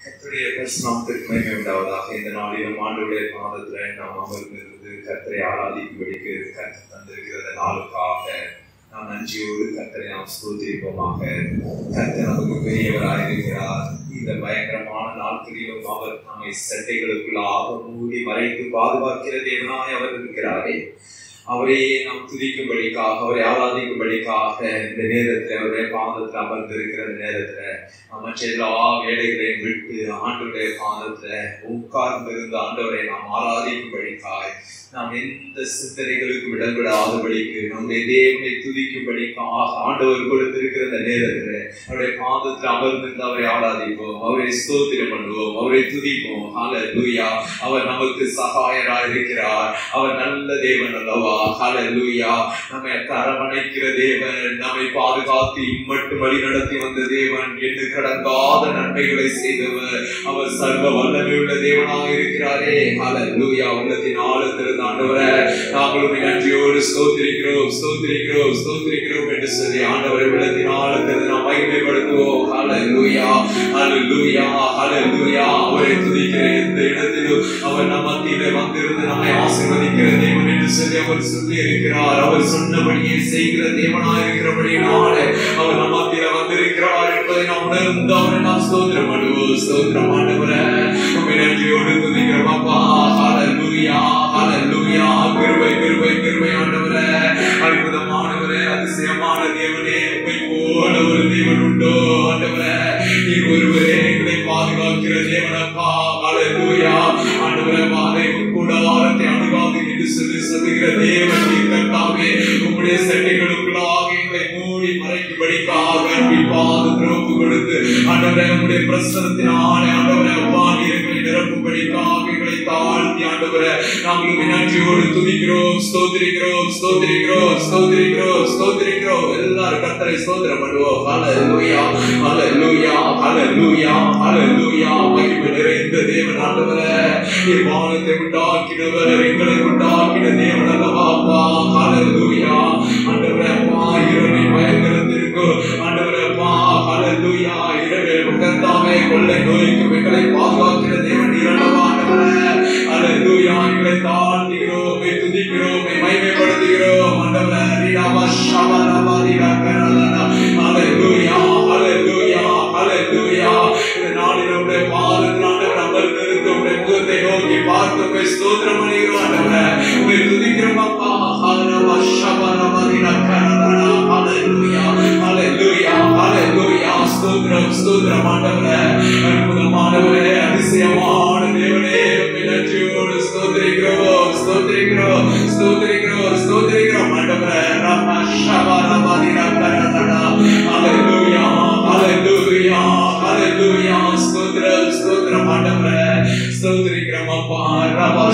கர்த்தருடைய பரிசுநாமத்திற்கு மகிமை உண்டாவதாக இந்த நாளிலும் ஆண்டுடைய பாதத்துல நாம் அமர்ந்திருந்து கர்த்தரை ஆராதிக்கும்படிக்கு கர்த்தர் தந்திருக்கிற இந்த நாளுக்காக நாம் நன்றியோடு கர்த்தரை நாம் ஸ்தோத்திரிப்போமாக கர்த்தர் நமக்கு பெரியவராயிருக்கிறார் இந்த பயங்கரமான நாட்களிலும் அவர் நம்மை சட்டைகளுக்குள்ளாக மூடி மறைத்து பாதுகாக்கிற தேவனாய் அவர் இருக்கிறாரே அவரையே நாம் துதிக்கும்படிக்காக அவரை ஆராதிக்கும்படிக்காக இந்த நேரத்தில் அவருடைய பாதத்தில் அமர்ந்திருக்கிற இந்த நேரத்துல நாம் மற்ற எல்லா வேலைகளையும் விட்டு ஆண்டுடைய பாதத்துல உட்கார்ந்திருந்த ஆண்டவரை நாம் ஆராதிக்கும்படிக்காய் நாம் எந்த சிந்தனைகளுக்கும் இடம்பெடாதபடிக்கு நம்முடைய தேவனை துதிக்கும்படிக்காக ஆண்டவர் கொடுத்திருக்கிற இந்த நேரத்துல அவருடைய பாதத்தில் அமர்ந்திருந்து அவரை ஆராதிப்போம் அவரை ஸ்தோத்திரம் பண்ணுவோம் அவரை துதிப்போம் ஹalleluya அவர் நமக்கு சகாயராய் இருக்கிறார் அவர் நல்ல தேவன் அல்லவா ஹalleluya நம்மை அரவணைக்கிற தேவன் நம்மை பாதுகாத்து இம்மட்டும் வழி நடத்தி வந்த தேவன் என்று கடங்காத நன்மைகளை செய்தவர் அவர் சர்வ வல்லமையுள்ள தேவனாக இருக்கிறாரே ஹalleluya உள்ளத்தின் ஆழத்திலிருந்து ஆண்டவரே நாங்களும் நன்றியோடு ஸ்தோத்திரிக்கிறோம் ஸ்தோத்திரிக்கிறோம் ஸ்தோத்திரிக்கிறோம் என்று சொல்லி ஆண்டவரை உள்ளத்தின் ஆழத்திலிருந்து நாம் மகிமைப்படுத்துவோம் ஹalleluya ஹalleluya ஹalleluya அவரை துதிக்கிற எந்த இடத்திலும் அவர் நம் மத்தியிலே வந்திருந்து நம்மை ஆசீர்வதிக்கிற தேவன் என்று சொல்லி அவர் சொல்லி இருக்கிறார் அவர் சொன்னபடியே செய்கிற தேவனாய் இருக்கிறபடியினாலே அவர் நம் மத்தியில வந்திருக்கிறார் என்பதை நாம் உணர்ந்து அவரை நாம் ஸ்தோத்திரம் பண்ணுவோம் ஸ்தோத்திரம் ஆண்டவரே உம்மை நன்றியோடு துதிக்கிறோம் அப்பா ஹalleluya ஹalleluya கிருபை கிருபை கிருபை ஆண்டவரே அற்புதமானவரே அதிசயமான தேவனே உம்மை போல ஒரு தேவன் உண்டோ ஆண்டவரே நீர் ஒருவரே எங்களை பாதுகாக்கிற தேவனப்பா ஹalleluya ஆண்டவரே பாதை கூடாரத்தை அணுகாது என்று சொல்லி சொல்லுகிற தேவன் நீர் கர்த்தாவே உம்முடைய சட்டைகளுக்குள்ளாக எங்களை மூடி மறைக்கும்படிக்காக பாது திறப்பு கொடுத்து ஆண்டவரே உம்முடைய பிரசனத்தினாலே ஆண்டவரே அப்பா நீர் எங்களை நிரப்பும்படிக்காக எங்களை தாழ்த்தி ஆண்டவரே நாங்கள் வினாட்சியோடு துதிக்கிறோம் ஸ்தோத்திரிக்கிறோம் ஸ்தோத்திரிக்கிறோம் ஸ்தோத்திரிக்கிறோம் ஸ்தோத்திரிக்கிறோம் எல்லாரும் கர்த்தரை ஸ்தோத்திரம் பண்ணுவோம் ஹalleluya ஹalleluya ஹalleluya ஹalleluya மகிமை நிறைந்த தேவன் ஆண்டவரே நீர் வானத்தை உண்டாக்கினவர் எங்களை உண்டாக்கின தேவன் அல்லவா அப்பா ஹalleluya ஆண்டவரே அப்பா இரவை பயங்கரத்திற்கு ஆண்டவரே அப்பா ஹalleluya இரவே முகத்தாமே கொள்ளை நோய்க்கு எங்களை பாதுகாக்கிற தேவன் நீர் அல்லவா ஆண்டவரே ஹalleluya எங்களை தாழ்த்துகிறோம் உம்மை துதிக்கிறோம் உம்மை மகிமைப்படுத்துகிறோம் ஆண்டவரே ரீடாவா ஷபரபா ரீடாக்கரலனா ஹalleluya ஹalleluya ஹalleluya இந்த நாளில் உம்முடைய பாதத்தில் ஆண்டவர் அமர்ந்திருந்து உம்முடைய முகத்தை நோக்கி பார்த்து உம்மை ஸ்தோத்திரம் பண்ணுகிறோம் ஆண்டவரே உம்மை துதிக்கிறோம் அப்பா ஹalleluya ஷபரபா ரீடாக்கரலனா ஹalleluya ஹalleluya ஹalleluya ஸ்தோத்திரம் ஸ்தோத்திரம் ஆண்டவரே அற்புதமானவரே அதிசயமான தேவனே உம்மை நன்றியோடு ஸ்தோத்திரிக்கிறோம் ஸ்தோத்திரிக்கிறோம் ஸ்தோத்திரிக்கிறோம் ஸ்தோத்திரிக்கிறோம் ஆண்டவரே ரபா ஷபரபா ரீடாக்கரலனா ஹalleluya ஹalleluya ஹalleluya ஸ்தோத்திரம் ஸ்தோத்திரம் ஆண்டவரே ஸ்தோத்திரிக்கிறோம் அப்பா ரபா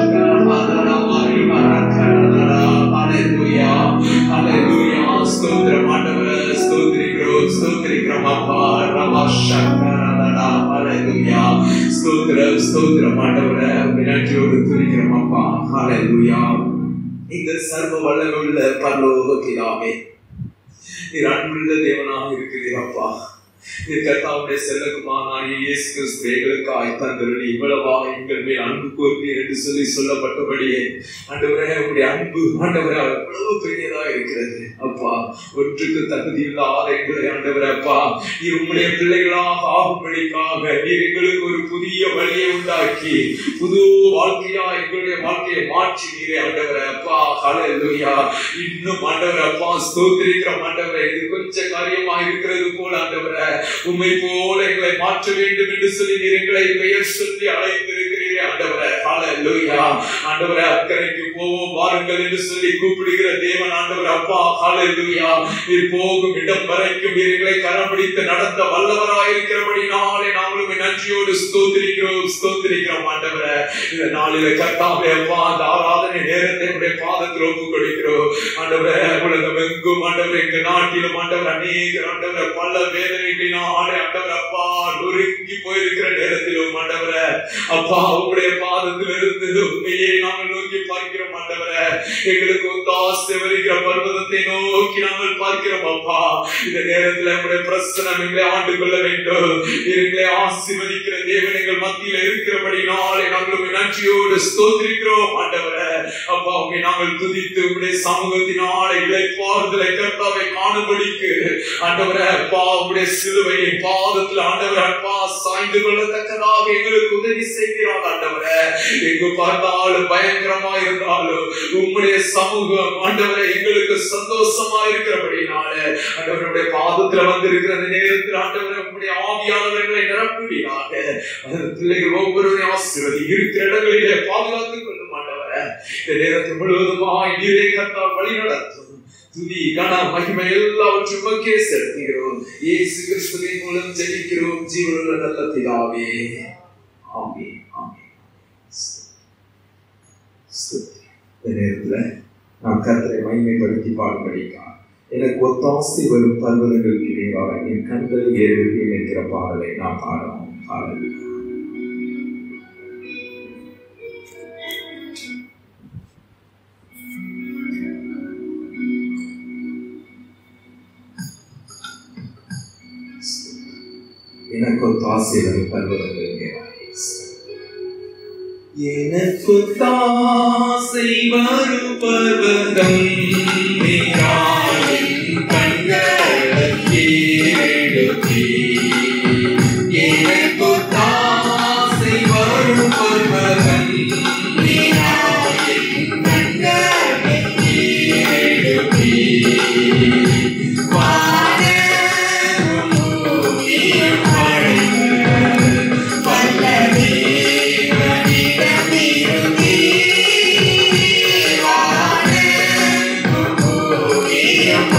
ஷபரபா ரீடாக்கரலனா ஹalleluya ஹalleluya ஸ்தோத்திரம் ஆண்டவரே ஸ்தோத்திரிக்கிறோம் ஸ்தோத்திரிக்கிறோம் அப்பா ரபா ஷபரபா ஹalleluya ஸ்தோத்திரம் ஸ்தோத்திரம் ஆண்டவரே நன்றியோடு துதிக்கிறோம் அப்பா ஹalleluya இந்த சர்வ வல்லமுள்ள பரலோக பிதாவே நீர் அன்புள்ள தேவனாக இருக்கிறீர் அப்பா நீர் கர்த்தாவுடைய செல்லக்குமாராகிய இயேசு கிறிஸ்து எங்களுக்காய் தந்தருளி இவ்வளவா எங்கள் மேல் அன்பு கூர்ந்தீர் என்று சொல்லி சொல்லப்பட்டபடியே ஆண்டவரே உங்களுடைய அன்பு ஆண்டவரே எவ்வளவு பெரியதா இருக்கிறது அப்பா ஒன்றுக்கு தகுதி இல்லாத எங்களை ஆண்டவரே அப்பா நீர் உங்களுடைய பிள்ளைகளாக ஆகும்படிக்காக நீர் எங்களுக்கு ஒரு புதிய வழியை உண்டாக்கி புது வாழ்க்கையா எங்களுடைய வாழ்க்கையை மாற்றி நீரே ஆண்டவரே அப்பா ஹalleluya இன்னும் ஆண்டவரே அப்பா ஸ்தோத்திரிக்கிற ஆண்டவரே இது கொஞ்ச காரியமா இருக்கிறது போல ஆண்டவரே உம்மை போல எங்களை மாற்ற வேண்டும் என்று சொல்லி நீர் எங்களை பெயர் சொல்லி அழைத்திருக்கிறீரே ஆண்டவரே ஹalleluya ஆண்டவரே அக்கறைக்கு போவோம் வாருங்கள் என்று சொல்லி கூப்பிடுகிற தேவன் ஆண்டவர் அப்பா ஹalleluya நீர் போகும் இடம் வரைக்கும் நீர் எங்களை கரம் பிடித்து நடத்த வல்லவராய் இருக்கிறபடினாலே நாங்களும் உம்மை நன்றியோடு ஸ்தோத்திரிக்கிறோம் ஸ்தோத்திரிக்கிறோம் ஆண்டவரே இந்த நாளில கர்த்தாவே அப்பா அந்த ஆராதனை நேரத்தை உடைய பாதத்தில் ஒப்பு கொடுக்கிறோம் ஆண்டவரே உலகம் எங்கும் ஆண்டவர் எங்க நாட்டிலும் ஆண்டவர் அநேக ஆண்டவரை பல வேதனைகளினாலே ஆண்டவர் அப்பா நொறுங்கி போயிருக்கிற நேரத்திலும் ஆண்டவரே அப்பா உங்களுடைய பாதத்திலிருந்து உண்மையை நாங்கள் நோக்கி நோக்கி பார்க்கிறோம் ஆண்டவரே எங்களுக்கு ஒத்தாசை வருகிற பர்வதத்தை நோக்கி நாங்கள் பார்க்கிறோம் அப்பா இந்த நேரத்தில் நம்முடைய பிரசனம் எங்களை ஆண்டு கொள்ள வேண்டும் எங்களை ஆசீர்வதிக்கிற தேவன் எங்கள் மத்தியில் இருக்கிறபடி நாளை நாங்கள் உம்மை நன்றியோடு ஸ்தோத்திரிக்கிறோம் ஆண்டவரே அப்பா உண்மை நாங்கள் துதித்து உடைய சமூகத்தினாலே இழைப்பார்தலை கர்த்தாவை காணும்படிக்கு ஆண்டவரே அப்பா உடைய சிலுவையை பாதத்தில் ஆண்டவர் அப்பா சாய்ந்து கொள்ளத்தக்கதாக எங்களுக்கு உதவி செய்கிறார் ஆண்டவரே எங்கு பார்த்தாலும் பயங்கரமா இருந்தாலும் உம்முடைய சமூகம் ஆண்டவரை எங்களுக்கு சந்தோஷமா இருக்கிறபடினாலே ஆண்டவருடைய பாதத்துல வந்து இருக்கிற அந்த நேரத்தில் ஆண்டவரை உம்முடைய ஆவியானவர்களை நிரப்புவீராக அந்த பிள்ளைகள் ஒவ்வொருவரையும் ஆசீர்வதி இருக்கிற இடங்களிலே பாதுகாத்துக் கொள்ளும் ஆண்டவரை இந்த நேரத்தில் முழுவதுமாய் நீரே கத்தால் வழி நடத்தும் துதி கன மகிமை எல்லாவற்றும் உமக்கே செலுத்துகிறோம் இயேசு கிறிஸ்துவின் மூலம் ஜெபிக்கிறோம் ஜீவனுள்ள நல்ல பிதாவே ஆமென் ஆமென் ஸ்துதி. இந்த நேரத்துல நாம் கர்த்தரை மகிமைப்படுத்தி பாடும்படிக்கா எனக்கு ஒத்தாசை வரும் பர்வதங்களுக்கு இடையாக என் கண்களில் ஏறுகிறேன் என்கிற பாடலை நாம் பாடலாம் பாடல் எனக்கு ஒத்தாசை வரும் பர்வதங்களுக்கு எனக்கு தாசை வரும் பர்வதம் நீராயின் கண்களுக்கே எழுப்பி. எனக்கு தாசை வரும் பர்வதம் நீராயின் கண்களுக்கே எழுப்பி. வானமும் பூமியும் அழைத்து வல்லதே மனிதனிருந்தே வானமும் பூமியும்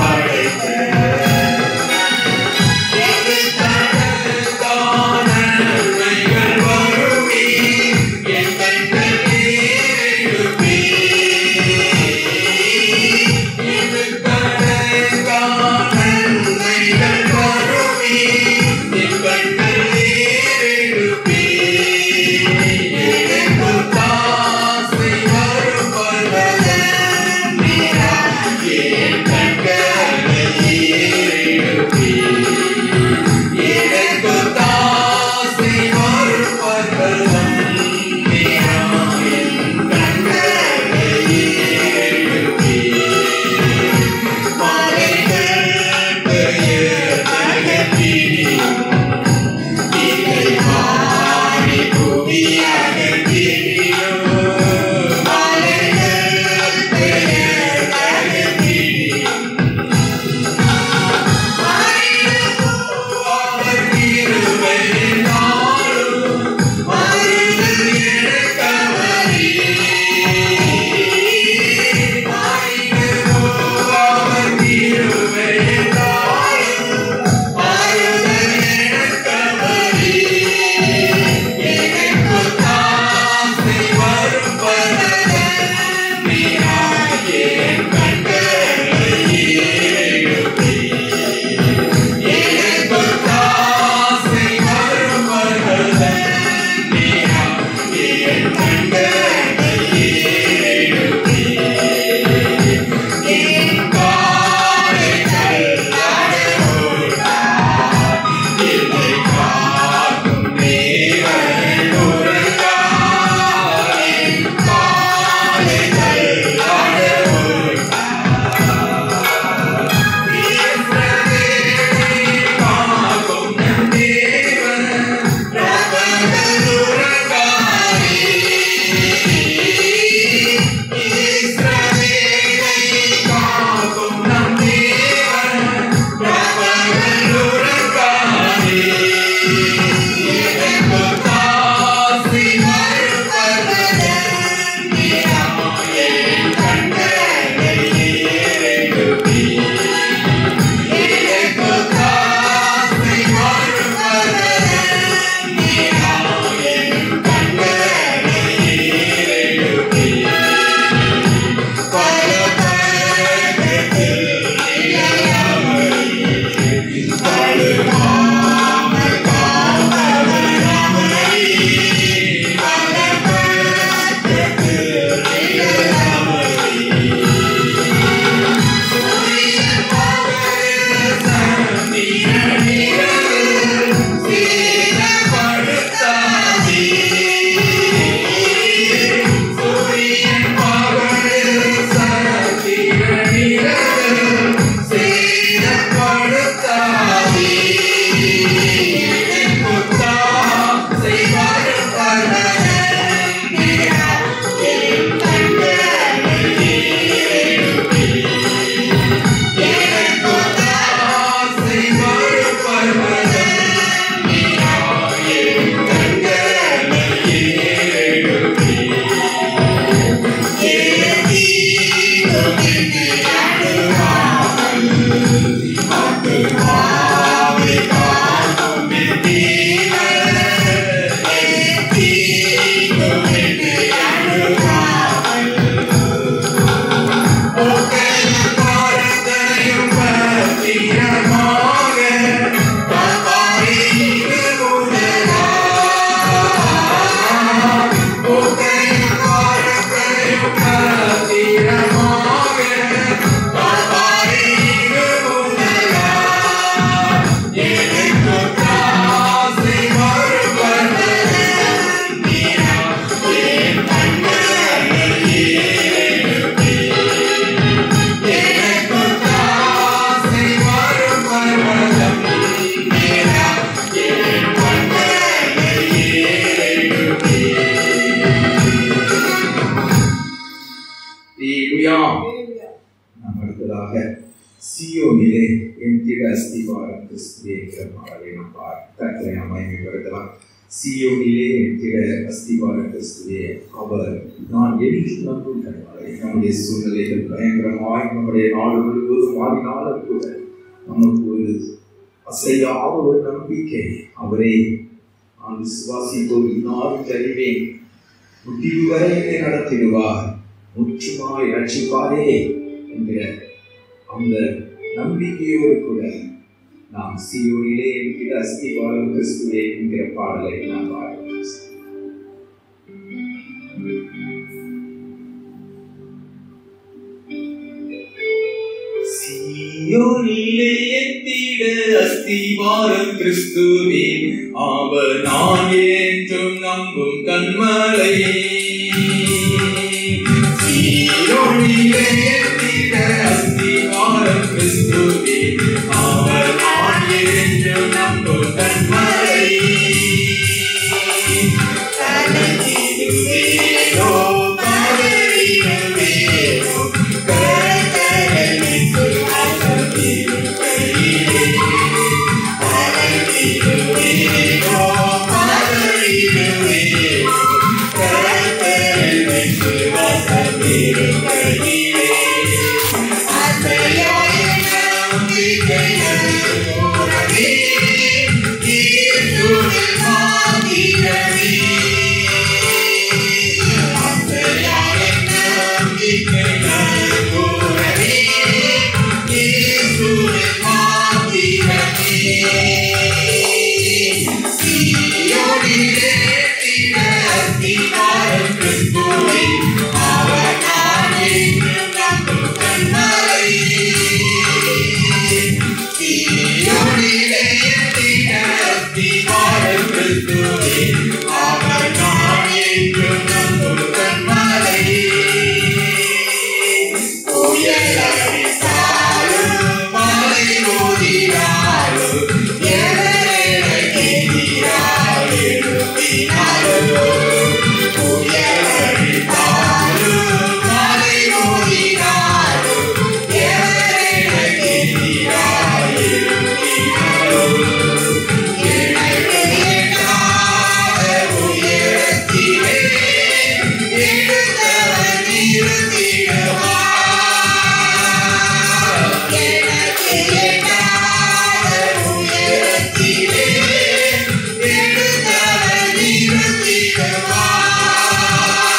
சீயோனிலே என் திட அஸ்திவாரம் கிறிஸ்துவே என்கிற பாடலை நாம் பா- கர்த்தரை நாம் மகிமைப்படுத்தலாம் சீயோனிலே என் திட அஸ்திவாரம் கிறிஸ்துவே அவர் நான் என்று நம்பும் கண்மலை நம்முடைய சூழ்நிலைகள் பயங்கரமாய் நம்முடைய நாடு முழுவதும் மாறினாலும் கூட நமக்கு ஒரு அசையாத ஒரு நம்பிக்கை அவரை நான் விசுவாசிப்போர் இன்னாரும் தருவேன் முடிவு வரை என்னை நடத்திடுவார் முற்றுமாய் ரட்சிப்பாரே என்கிற அந்த நம்பிக்கையோடு கூட நாம் சீயோனிலே என்கிற அஸ்திவாரம் கிறிஸ்துவே என்கிற பாடலை நாம் பாடுவோம் சீயோனிலே எத்திட அஸ்திவாரம் கிறிஸ்துவே அவர் நான் என்றும் நம்பும் கண்மலை சீயோனிலே எத்திட அஸ்திவாரம் கிறிஸ்துவே அவர் நான் என்றும் நம்பும் கண்மலை தலையிடுவேனோ, பதறிடுவேனோ, கர்த்தரின் சுவாசத்தின் கையிலே. தலையிடுவேனோ, பதறிடுவேனோ, கர்த்தரின் சுவாசத்தின் கையிலே. அசையாத நம்பிக்கைகள் போலவே, இயேசுவின் மாதிரமே. அவர் நான் என்றும் நம்பும் கண்மலை உயரத்திலே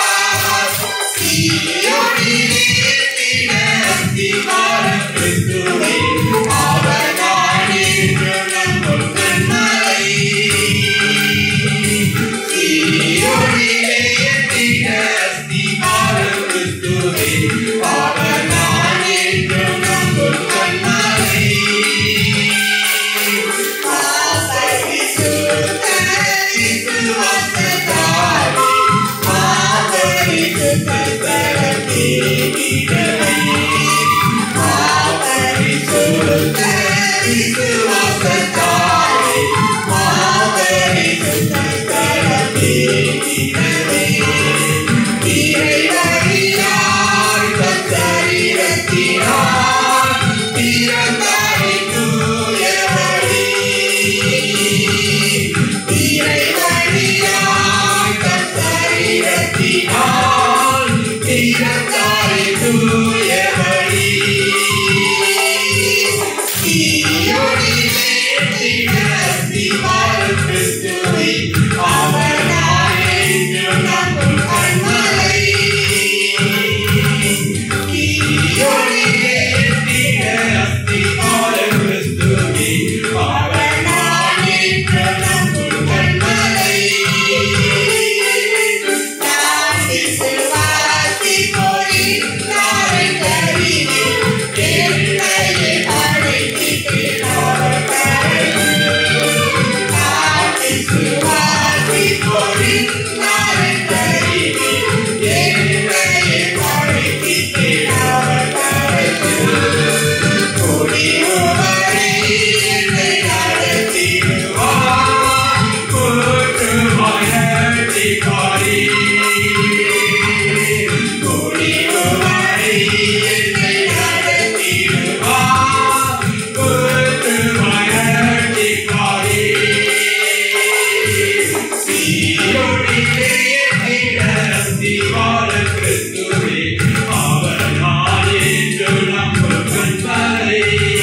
சீயோனிலே ஏற்றிட அஸ்திவார கிறிஸ்துவே அவர் நான் என்று நம்பும் கண்மலை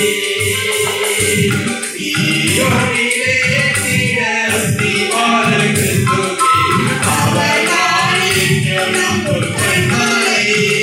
சீயோனிலே ஏற்றிட அஸ்திவார கிறிஸ்துவே அவர் நான் என்று நம்பும் கண்மலை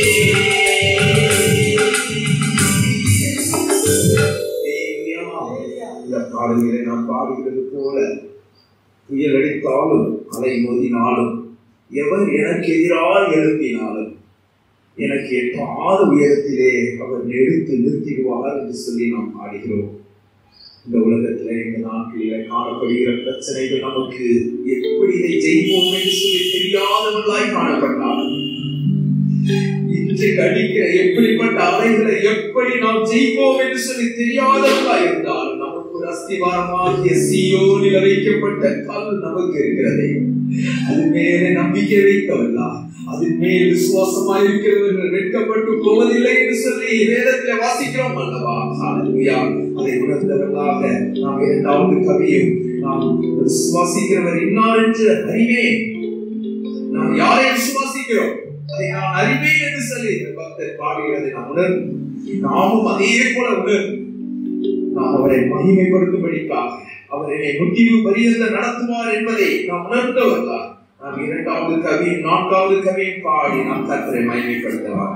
இந்த பாடல்களை நாம் பாடுகிறது போல புயல் அடித்தாலும் அலை மோதினாலும் எவர் எனக்கு எதிராக எழுப்பினாலும் எனக்கு எட்டாத உயரத்திலே அவர் நிறுத்தி நிறுத்திடுவார் என்று சொல்லி நாம் பாடுகிறோம் இந்த உலகத்திலே இந்த நாட்களிலே காணப்படுகிற பிரச்சனைகள் நமக்கு எப்படி இதை ஜெயிப்போம் என்று சொல்லி தெரியாதவர்களாய் காணப்பட்டாலும் இன்றைக்கு அடிக்கிற எப்படிப்பட்ட அலைகளை எப்படி நாம் ஜெயிப்போம் என்று சொல்லி தெரியாதவர்களாய் இருந்தாலும் நமக்கு ஒரு அஸ்திவாரமாகிய சியோனில் வைக்கப்பட்ட கல் நமக்கு இருக்கிறதே அது மேலே நம்பிக்கை வைக்கவில்லா அதன் மேல் விசுவாசமாய் இருக்கிறவர்கள் வெட்கப்பட்டு போவதில்லை என்று சொல்லி வேதத்தில் வாசிக்கிறோம் அல்லவா ஹalleluya அதை உணர்ந்தவர்களாக நாம் இரண்டாவது கவியும் நாம் விசுவாசிக்கிறவர் இன்னார் என்று அறிவேன் நாம் யாரை விசுவாசிக்கிறோம் அதை நான் அறிவேன் என்று சொல்லி இந்த பக்தர் பாடுகிறதை நாம் உணர்ந்து நாமும் அதே போல உணர்ந்து நாம் அவரை மகிமைப்படுத்தும்படிக்காக அவர் என்னை முடிவு பரியந்த நடத்துவார் என்பதை நாம் உணர்ந்தவர்களா நாம் இரண்டாவது கவியும் நான்காவது கவியும் பாடி நாம் கர்த்தரை மகிமைப்படுத்தலாம்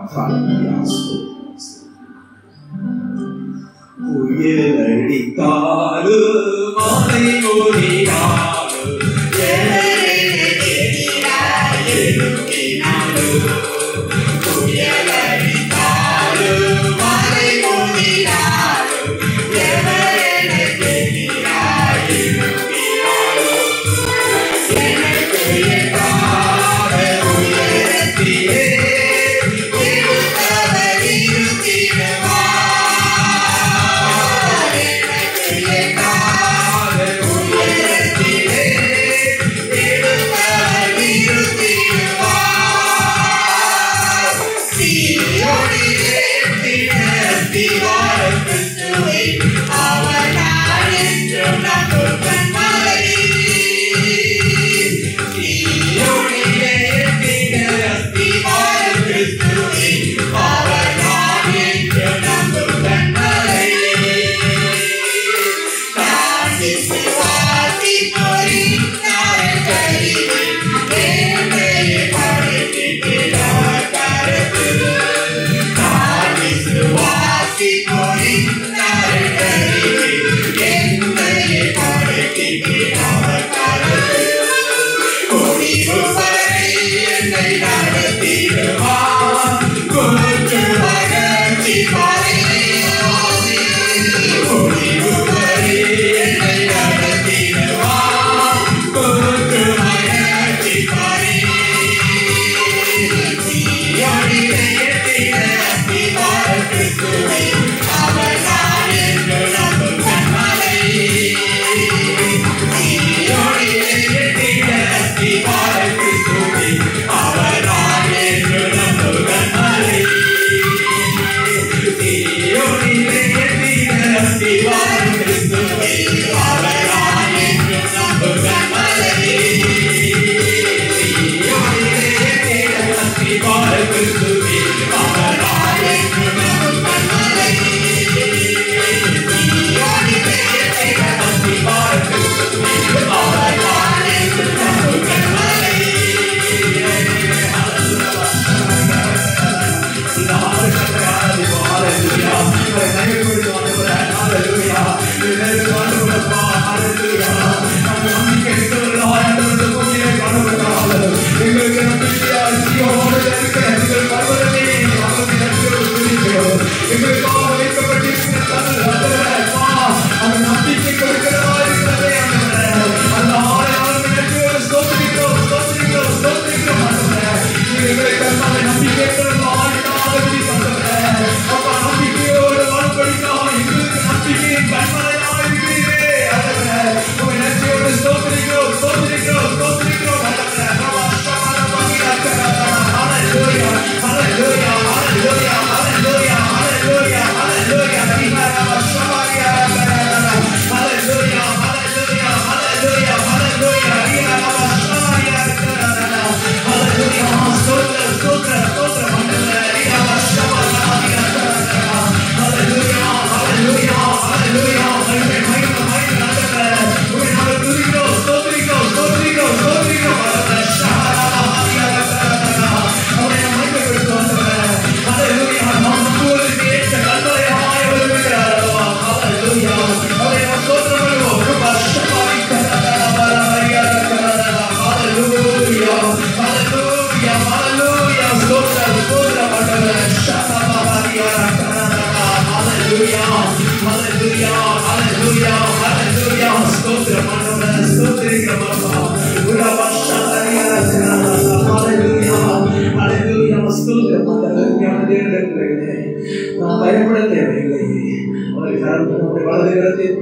புயல் அடித்தாலும் மழை ஓடினாலும் புயல் அடித்தாலும் மழை ஓடினாலும் உயரத்திலே இருந்தவர் இருத்திடுவார். உயரத்திலே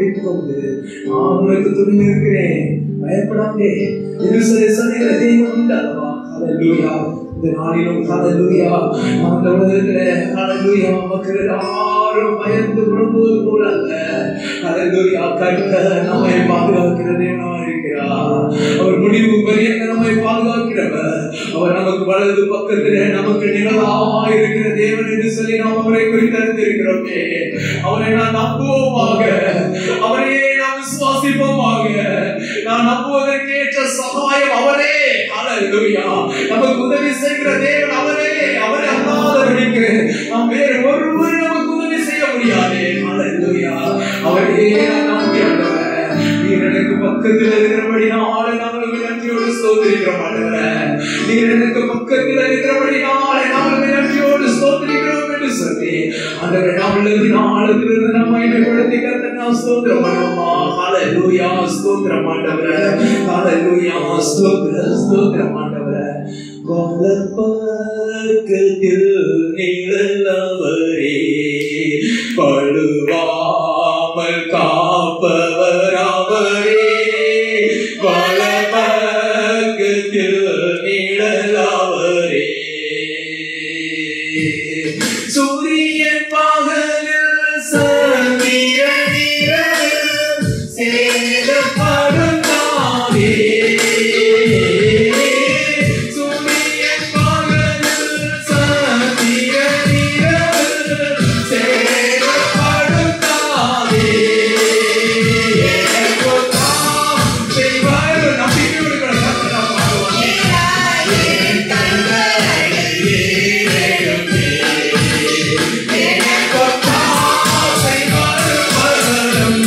பிடித்துக் கொண்டு நான் உனக்கு துணை இருக்கிறேன் பயப்படாதே எருசலே சொல்லுகிற தெய்வம் உண்டு அல்லவா ஹalleluya இந்த நாளிலும் ஹalleluya அந்த உலகத்திலே ஹalleluya மக்கள் யாரும் பயந்து புறம்போது போல அல்ல ஹalleluya கர்த்தர் நம்மை பாதுகாக்கிற தேவனா இருக்கிறார் அவர் முடிவு பரியந்த நம்மை பாதுகாக்கிறவர் அவர் நமக்கு வலது பக்கத்திலே நமக்கு நிழலாக இருக்கிற தேவன் என்று சொல்லி நாம் அவரை குறித்து அறிந்திருக்கிறோமே அவரை நான் நம்புவோமாக அவரையே நாம் விசுவாசிப்போமாக நான் நம்புவதற்கேற்ற சகாயம் அவரே ஹalleluya நமக்கு உதவி செய்கிற தேவன் அவரே அவரை அல்லாதவனுக்கு நாம் வேறு ஒருவர் நமக்கு உதவி செய்ய முடியாது ஹalleluya அவரே நான் நம்பி ஆண்டவரே நீர் எனக்கு பக்கத்தில் இருக்கிறபடி நாளை நாங்கள் நன்றியோடு ஸ்தோத்திரிக்கிறோம் ஆண்டவரே நீர் எனக்கு பக்கத்தில் இருக்கிறபடி நாளை நாங்கள் நன்றியோடு ஸ்தோத்திரிக்கிறோம் என்று சொல்லி ஆண்டவரே நாம் உள்ளதின் ஆழத்திலிருந்து நம்ம மகிமைப்படுத்தி கர்த்தர் நாம் ஸ்தோத்திரம் பண்ணுவோமா ஹalleluya ஸ்தோத்திரம் ஆண்டவரே ஹalleluya ஸ்தோத்திரம் ஸ்தோத்திரம் ஆண்டவரே வலப்பக்கத்தில் நிழலவரே பழுவாமல் காப்பவர் அவரே வலப்பக்கத்தில் நிழலவரே சூரியன் பகலில் சந்திரன் இரவில் சேதப்படும் நாளே. சூரியன் பகலில் சந்திரன் இரவில் சேதப்படும் நாளே. எனக்கோ தாம் செய்வார் நம்பிக்கையோடு கூட கர்த்தர் நாம் பாடுவோம். எனக்கோ தாம் செய்வார் மரணம்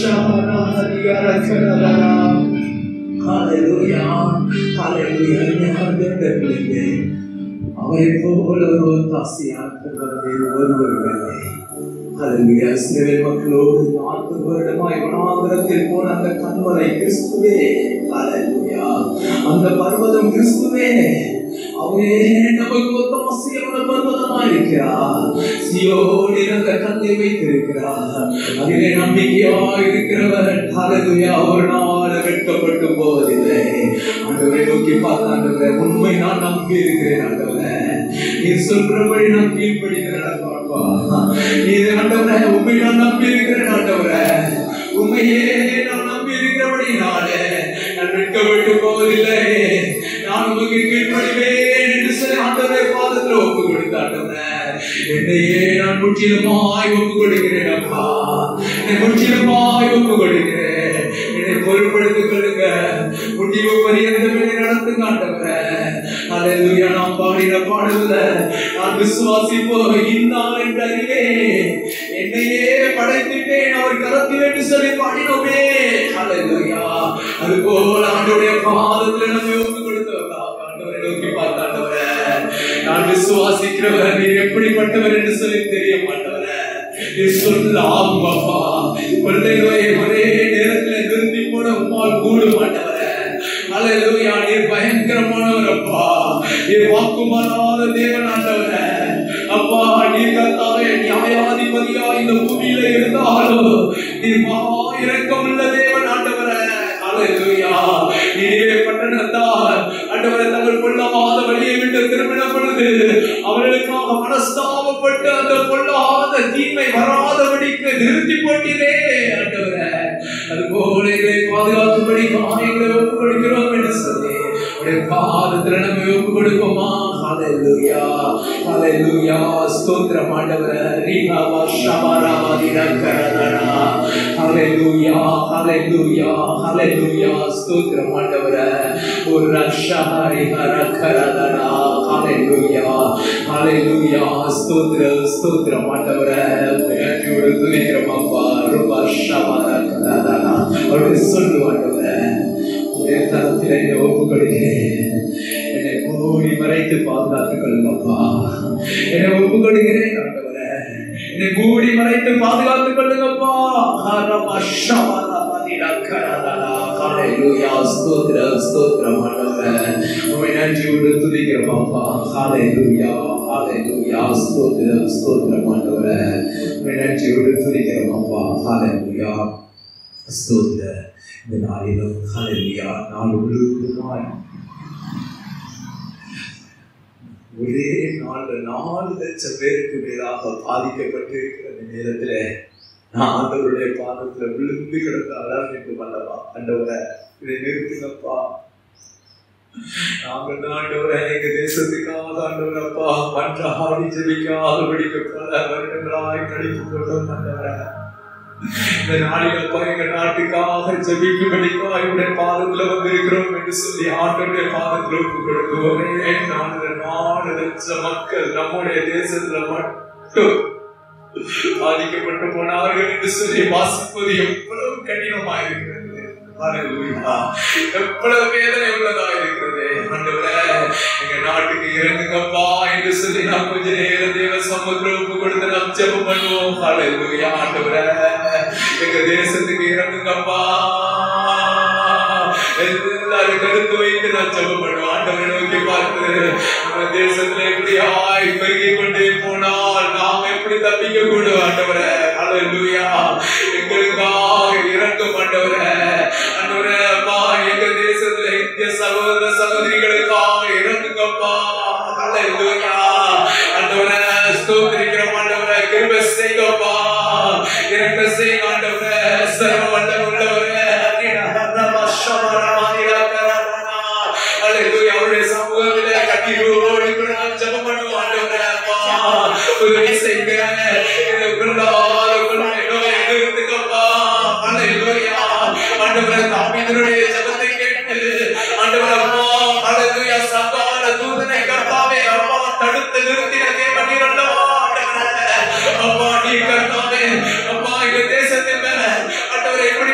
ஷாரா ஹரிகர கரதரா ஹalleluya ஹalleluya ஞானதேவனே அவரை போல ஒரு ஒத்தாசையாக்குவதே ஒருவர்களே ஹalleluya இஸ்ரவேல் மக்களோடு நாற்பது வருடமாய் வனாந்தரத்தில் போன அந்த கண்மலை கிறிஸ்துவே ஹalleluya அந்த பர்வதம் கிறிஸ்துவே அவரே நமக்கு ஒத்தாசையான பர்வதமாய் இருக்கிறார் சியோனில் அந்த கல்லை வைத்திருக்கிறார் அதிலே நம்பிக்கையாய் இருக்கிறவர் ஹalleluya ஒரு நாள் வெட்கப்பட்டு போவதில்லை ஆண்டவரை நோக்கி பார்த்த ஆண்டவரே உண்மை நான் நம்பி இருக்கிறேன் ஆண்டவரே நீ சொல்றபடி நான் கீழ்ப்படிக்கிறேன் அப்பா நீ ஆண்டவரே உண்மை நான் நம்பி இருக்கிறேன் ஆண்டவரே உண்மையே நான் நம்பி இருக்கிறபடி நாளே நான் வெட்கப்பட்டு போவதில்லை நான் உமக்கு கீழ்ப்படிவேன் என்று சொல்லி ஆண்டவரே பாதத்தில் ஒப்பு கொடுத்த ஆண்டவரே என்னையே நான் முற்றிலுமாய் ஒப்பு கொடுக்கிறேன் அப்பா என்னை முற்றிலுமாய் ஒப்பு கொடுக்கிறேன் என்னை பொருட்படுத்திக் கொள்ளுங்க முடிவு பரியந்தமே நடத்துங்க ஆண்டவரே அல்லேலூயா நாம் பாடின பாடல்ல நான் விசுவாசிப்போ இந்நாள் என்று அறிவேன் என்னையே படைத்துட்டேன் அவர் கரத்தில் என்று சொல்லி பாடினோமே அல்லேலூயா அது போல ஆண்டவருடைய பாதத்தில் நம்மை ஒப்பு கொடுத்தவர்களா ஆண்டவரை நோக்கி பார்த்த ஆண்டவரே நான் விசுவாசிக்கிறவர் நீர் எப்படிப்பட்டவர் என்று சொல்லி தெரிய மாட்டவரே நீ சொல்ல ஆகும் அப்பா கொள்ளை நோயை ஒரே நேரத்தில் நிறுத்தி போட உம்மால் கூடு மாட்டவரே அல்லேலூயா நீர் பயங்கரமானவர் அப்பா நீர் வாக்குமாறாத தேவன் ஆண்டவரே அப்பா நீர் கர்த்தாவே நியாயாதிபதியா இந்த பூமியில இருந்தாலும் நீர் மகா இரக்கமுள்ள தேவன் ஆண்டவரே அல்லேலூயா நீரே பட்டணத்தார் ஆண்டவரே தங்கள் கொள்ளாத வழியை விட்டு திரும்பின பொழுது அவர்களுக்காக மனஸ்தாபப்பட்டு அந்த கொள்ளாத தீமை வராதபடிக்கு நிறுத்தி போட்டீரே ஆண்டவரே அது போல எங்களை பாதுகாக்கும்படி எங்களை ஒப்பு கொடுக்கிறோம் என்று சொல்லி உடைய பாதத்தில் நம்ம ஒப்பு கொடுப்போமா ஹalleluya ஹalleluya ஸ்தோத்திரம் ஆண்டவரே ரீஹாவா ஷபராவா தினகரதனா ஹalleluya ஹalleluya ஹalleluya ஸ்தோத்திரம் ஆண்டவரே ஒரு ரஷஹரி ஹரகரதனா ஹalleluya ஹalleluya ஸ்தோத்திர ஸ்தோத்திரம் ஆண்டவரே நன்றியோடு துதிக்கிறோம் அப்பா ரூபா ஷபரகரதனா அவருடைய சொல்லு ஆண்டவரே உடைய தரத்தில் என்னை ஒப்பு கொடுக்கிறேன் என்னை மூடி மறைத்து பாதுகாத்துக் கொள்ளுங்கப்பா என்னை ஒப்பு கொடுக்கிறேன் ஆண்டவரே என்னை மூடி மறைத்து பாதுகாத்துக் கொள்ளுங்கப்பா ஹரபா ஷபரபா தினகரதனா ஹalleluya ஸ்தோத்திரம் ஸ்தோத்திரம் ஆண்டவரே உம்மை நன்றியோடு துதிக்கிறோம் அப்பா ஹalleluya ஹalleluya ஸ்தோத்திரம் ஸ்தோத்திரம் ஆண்டவரே உம்மை நன்றியோடு துதிக்கிறோம் அப்பா ஹalleluya ஸ்தோத்திர இந்த நாளிலும் ஹalleluya நாள் முழுவதுமாய் ஒரே நாள்ல நாலு லட்சம் பேருக்கு மேலாக பாதிக்கப்பட்டிருக்கிற இந்த நேரத்துல நான் ஆண்டவருடைய பாதத்துல விழுந்து கிடந்து அழகு பண்ணவா ஆண்டவரை இதை நிறுத்துங்கப்பா நாங்கள் ஆண்டவரை எங்க தேசத்துக்காக ஆண்டவரப்பா மன்றாடி ஜெபிக்காதபடிக்கு பல வருடங்களாய் கழித்து கொண்டோம் ஆண்டவரை இந்த நாளிலப்பா எங்க நாட்டுக்காக ஜெபிக்கும்படிக்காக இவருடைய பாதத்துல வந்திருக்கிறோம் என்று சொல்லி ஆண்டவருடைய பாதத்துல ஒப்பு கொடுக்கும் ஒரே நாலு நாலு லட்சம் மக்கள் நம்முடைய தேசத்துல மட்டும் பாதிக்கப்பட்டு போனார்கள் என்று சொல்லி வாசிப்பது எவ்வளவு கடினமா இருக்கிறது ஹalleluya. எவ்வளவு வேதனை உள்ளதா இருக்கிறது ஆண்டவரே எங்க நாட்டுக்கு இறங்குங்கப்பா என்று சொல்லி நான் கொஞ்ச நேரம் தேவ சமுத்திரம் ஒப்பு கொடுத்து நாம் ஜெபம் பண்ணுவோம் ஹalleluya ஆண்டவரே எங்க தேசத்துக்கு இறங்குங்கப்பா எல்லாரும் கருத்து வைத்து நான் ஜெபம் பண்ணுவோம் ஆண்டவரை நோக்கி பார்த்து நம்ம தேசத்துல எப்படியாய் பெருகிக் கொண்டே போனால் நாம் எப்படி தப்பிக்க கூடும் ஆண்டவரே ஹalleluya எங்களுக்காக இறங்கும் ஆண்டவரே ஆண்டவரே அப்பா எங்க தேசத்துல இந்திய சகோதர சகோதரிகளுக்காக இறங்குங்கப்பா ஹalleluya ஆண்டவரே ஸ்தோத்திரிக்கிறோம் ஆண்டவரே கிருபை செய்யுங்கப்பா இறங்க செய்யுங்க ஆண்டவரே சர்வ வல்லமை உள்ளவரே ஹalleluya அவருடைய சமூகத்திலே கண்ணீரோடு கூட நாம் ஜெபம் பண்ணுவோம் ஆண்டவரே அப்பா உதவி செய்யுங்க இந்த குருடாத குருடை நோயை நிறுத்துங்கப்பா ஹalleluya ஆண்டவரே தாவீதுடைய ஜெபத்தை கேட்டு ஆண்டவரே அப்பா ஹalleluya சகால தூதனை கர்த்தாவே அப்பா தடுத்து நிறுத்தின தேவன் நீர் அல்லவா ஆண்டவரே அப்பா நீ கர்த்தாவே அப்பா இந்த தேசத்தின் மேல ஆண்டவரே எப்படி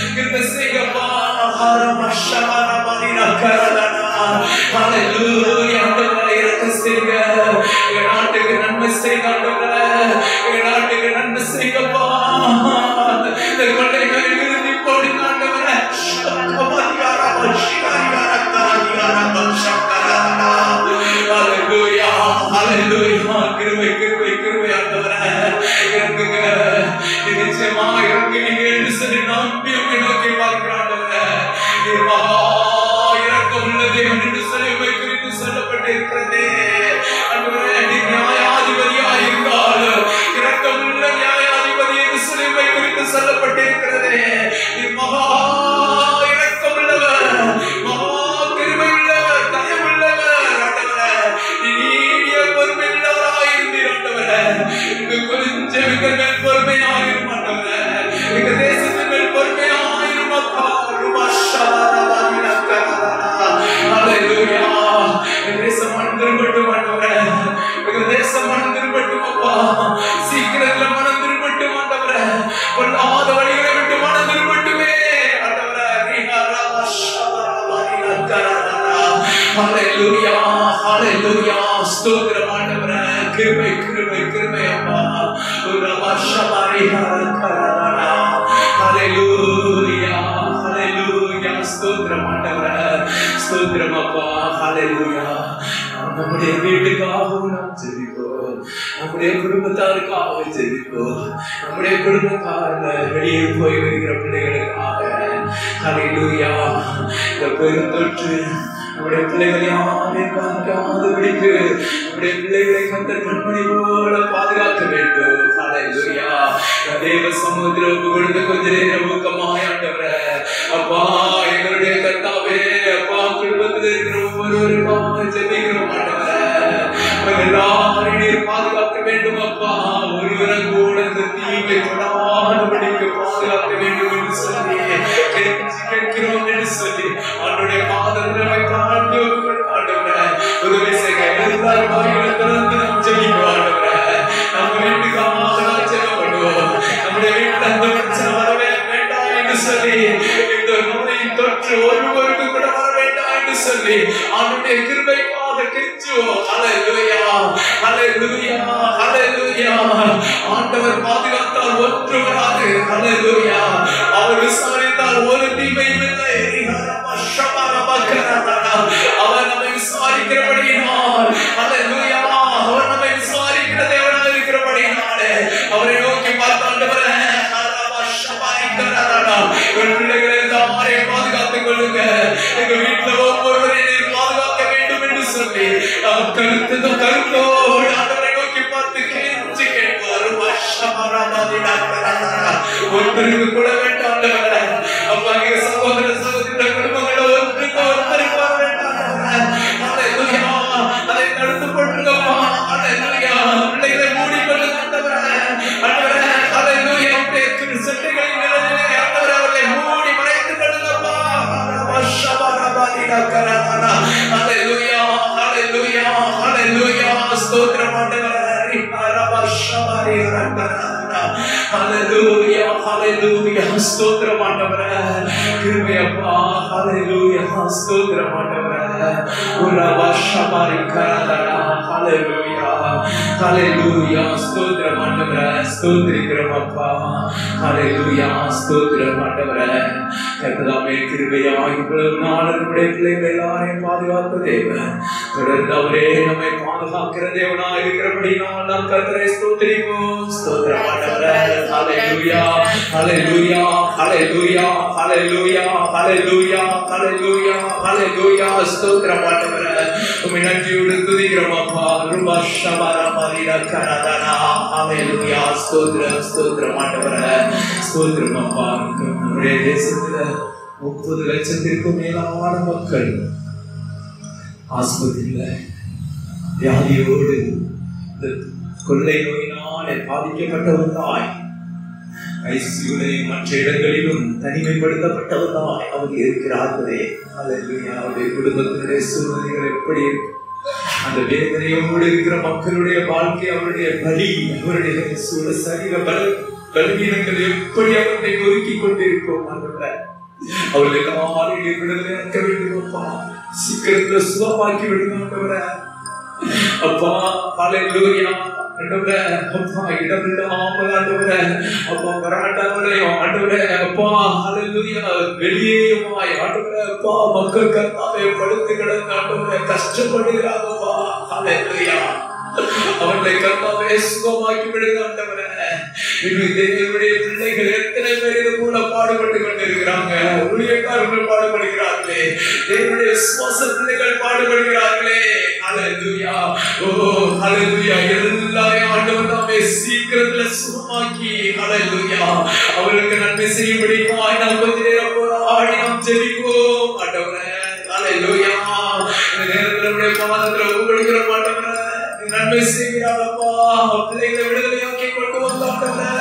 கிருபை செய்யப்பா ஹரமஷமரமணின கரதனா ஹalleluya ஆண்டவரே இரக்கம் செய்யுங்க எங்க நாட்டுக்கு நன்மை செய்யுங்க ஆண்டவரே எங்க நாட்டுக்கு நன்மை செய்யுங்கப்பா இந்த கொள்ளைகளை நிறுத்தி போடுங்க ஆண்டவரே ஹalleluya ஹalleluya கிருபை கிருபை கிருபை ஆண்டவரே இறங்குங்க நிச்சயமா இறங்குவீங்க என்று சொல்லி நம்பி உம்மை நோக்கி பார்க்கிறோம் ஆண்டவரே நீர் மகா இரக்கம் உள்ள தேவன் என்று சொல்லி உம்மை குறித்து சொல்லப்பட்டிருக்கிறது ஆண்டவரே நீர் நியாயாதிபதியாய் இருந்தால் இரக்கம் உள்ள நியாயாதிபதி என்று சொல்லி உம்மை குறித்து சொல்லப்பட்டிருக்கிறது நீர் மகா இரக்கம் உள்ளவர் மகா கிருபை உள்ளவர் தயவுள்ளவர் ஆண்டவரே நீடிய பொறுமை உள்ளவராய் இருந்தீர் ஆண்டவரே இங்கு கொஞ்சம் எங்கள் மேல் பொறுமையாயிரும் ஆண்டவரே எங்க தேசத்தின் மேல் பொறுமையாயிரும் அப்பா ஹalleluya எங்கள் தேசம் மனம் திரும்பட்டும் ஆண்டவரே எங்கள் தேசம் மனம் திரும்பட்டும் அப்பா சீக்கிரத்துல மனம் திரும்பட்டும் ஆண்டவரே பொல்லாத வழிகளை விட்டு மனம் திரும்பட்டுமே ஆண்டவரே ஹalleluya ஹalleluya ஸ்தோத்திரம் ஆண்டவரே கிருபை கிருபை கிருபை அப்பா உரமஷமரி ஹரகரனா ஹalleluya ஹalleluya ஸ்தோத்திரம் ஆண்டவரே ஸ்தோத்திரம் அப்பா ஹalleluya நம்முடைய வீட்டுக்காகவும் நாம் ஜெபிப்போம் நம்முடைய குடும்பத்தாருக்காக ஜெபிப்போம் நம்முடைய குடும்பத்தார்ல வெளியே போய் வருகிற பிள்ளைகளுக்காக ஹalleluya இந்த பெருந்தொற்று நம்முடைய பிள்ளைகளை யாரையும் பாதிக்காதபடிக்கு நம்முடைய பிள்ளைகளை கத்தர் கண்மணி போல பாதுகாக்க வேண்டும் ஹalleluya தேவ சமுத்திரம் ஒப்பு கொடுத்து கொஞ்ச நேரம் ஊக்கமாய் ஆண்டவரே அப்பா எங்களுடைய கர்த்தாவே அப்பா குடும்பத்தில் இருக்கிற ஒவ்வொருவருக்காக ஜெபிக்கிறோம் ஆண்டவரே அவர் எல்லாரையும் நீர் பாதுகாக்க வேண்டும் அப்பா ஒருவரை கூட இந்த தீமை தொடாதபடிக்கு பாதுகாக்க வேண்டும் என்று சொல்லி கெஞ்சி கேட்கிறோம் என்று சொல்லி அவருடைய பாதங்களை தாண்டி ஆண்டவரே உதவி செய்ய எல்லாரும் வாய்களை திறந்து நாம் ஜெபிக்கிறோம் ஆண்டவரே நம்ம வீட்டுக்காக நாம் ஜெபம் பண்ணுவோம் நம்முடைய வீட்டுல அந்த பிரச்சனை வரவே வேண்டாம் என்று சொல்லி இந்த நோயின் தொற்று ஒருவருக்கு கூட வர வேண்டாம் என்று சொல்லி அவனுடைய கிருபைக்காக கெஞ்சுவோம் ஹalleluya ஹalleluya ஹalleluya ஆண்டவர் பாதுகாத்தால் ஒன்று வராது ஹalleluya அவர் விசாரித்தால் ஒரு தீமையும் இல்லை அவர் நம்மை விசாரிக்கிறபடியினால் ஹalleluya அவர் நம்மை விசாரிக்கிற தேவனாக இருக்கிறபடியினாலே அவரை நோக்கி பார்த்து ஆண்டவரே என் பிள்ளைகளை எல்லாரையும் பாதுகாத்துக் கொள்ளுங்க எங்க வீட்டுல ஒவ்வொருவரையும் நீர் பாதுகாக்க வேண்டும் என்று சொல்லி நாம் கருத்து கருத்தோடு ஆண்டவரை நோக்கி பார்த்து கெஞ்சி கேட்பார் ஒருத்தருக்கு கூட வேண்டாம் ஆண்டவரே. அப்பா எங்க சகோதர சகோதர குடும்பங்களை ஒருத்தருக்கு ஒருத்தருக்கு வர வேண்டாம் ஆண்டவரே. ஹalleluya. அதை தடுத்து போட்டுருங்கப்பா ஹalleluya. பிள்ளைகளை மூடிக்கொள்ளுங்க ஆண்டவரே. ஆண்டவரே, ஹalleluya. உம்முடைய திரு சட்டைகளின் நிழலிலே ஆண்டவரே, அவர்களை மூடி மறைத்துக் கொள்ளுங்கப்பா. ஹalleluya. ஹalleluya. ஹalleluya. ஸ்தோத்திரம் ஆண்டவரே. ஹalleluya. ஹalleluya. ஸ்தோத்திரம் ஆண்டவரே. கிருபை அப்பா. ஹalleluya. ஸ்தோத்திரம் ஆண்டவரே. உரவஷபரி கரதரா. ஹalleluya. ஹalleluya. ஸ்தோத்திரம் ஆண்டவரே. ஸ்தோத்திரிக்கிறோம் அப்பா. ஹalleluya. ஸ்தோத்திரம் ஆண்டவரே. கர்த்ததாமே கிருபையாய் இவ்வளவு நாள் நம்முடைய பிள்ளைகள் எல்லாரையும் பாதுகாத்த தேவன் தொடர்ந்து அவரே நம்மை பாதுகாக்கிற தேவனாய் இருக்கிறபடி நாம் கர்த்தரை ஸ்தோத்திரிப்போம் ஸ்தோத்திரம் ஆண்டவரே ஹalleluya ஹalleluya ஹalleluya ஹalleluya ஹalleluya ஹalleluya ஹalleluya ஸ்தோத்திரம் ஆண்டவரே உம்மை நன்றியோடு துதிக்கிறோம் அப்பா ரொம்ப ஷபர மரிர கரதனா ஹalleluya ஸ்தோத்திரம் ஸ்தோத்திரம் ஆண்டவரே ஸ்தோத்திரம் அப்பா நம்முடைய தேசத்துல முப்பது லட்சத்திற்கும் மேலான மக்கள் ஆஸ்பத்திரியில வியாதியோடு இந்த கொள்ளை நோயினாலே பாதிக்கப்பட்டவர்களாய் ஐசியூலையும் மற்ற இடங்களிலும் தனிமைப்படுத்தப்பட்டவர்களாய் அவங்க இருக்கிறார்களே அல்லேலூயா அவருடைய குடும்பத்தினுடைய சூழ்நிலைகள் எப்படி இருக்கு அந்த வேதனையோடு இருக்கிற மக்களுடைய வாழ்க்கை அவருடைய பலி அவருடைய சூழ சரீர பலம் பலவீனங்கள் எப்படி அவர்களை நொறுக்கி கொண்டிருக்கோம் ஆண்டவரே அவர்கள் எல்லாரும் விடுதலை ஆக்க வேண்டும் அப்பா சீக்கிரத்துல சுகமாக்கி விடுங்க ஆண்டவரே அப்பா ஹalleluya ஆண்டவரே அப்பா இடம் இல்லாம ஆண்டவரே அப்பா வராண்டவரையும் ஆண்டவரே அப்பா ஹalleluya வெளியேயுமாய் ஆண்டவரே அப்பா மக்கள் கர்த்தாவே படுத்து கிடந்து ஆண்டவரே கஷ்டப்படுகிறாங்கப்பா ஹalleluya அவர்களை கர்த்தாவே சுகமாக்கி விடுங்க ஆண்டவரே இன்னும் தேவனுடைய பிள்ளைகள் எத்தனை பேர் இது போல பாடுபட்டு கொண்டிருக்கிறாங்க ஊழியக்காரர்கள் பாடுபடுகிறார்களே தேவனுடைய சுவாச பிள்ளைகள் பாடுபடுகிறார்களே ஹalleluya ஓ ஹalleluya எல்லாரையும் ஆண்டவர் தாமே சீக்கிரத்துல சுகமாக்கி ஹalleluya அவர்களுக்கு நன்மை செய்யும்படி நாம் கொஞ்ச நேரம் போராடி நாம் ஜெபிப்போம் ஆண்டவரே ஹalleluya இந்த நேரத்துல நம்முடைய பாதத்துல ஒப்படுகிற ஆண்டவரே நீ நன்மை செய்கிறாரப்பா பிள்ளைகளை விடுதலையாக்கி கொண்டு வந்தாண்டவரே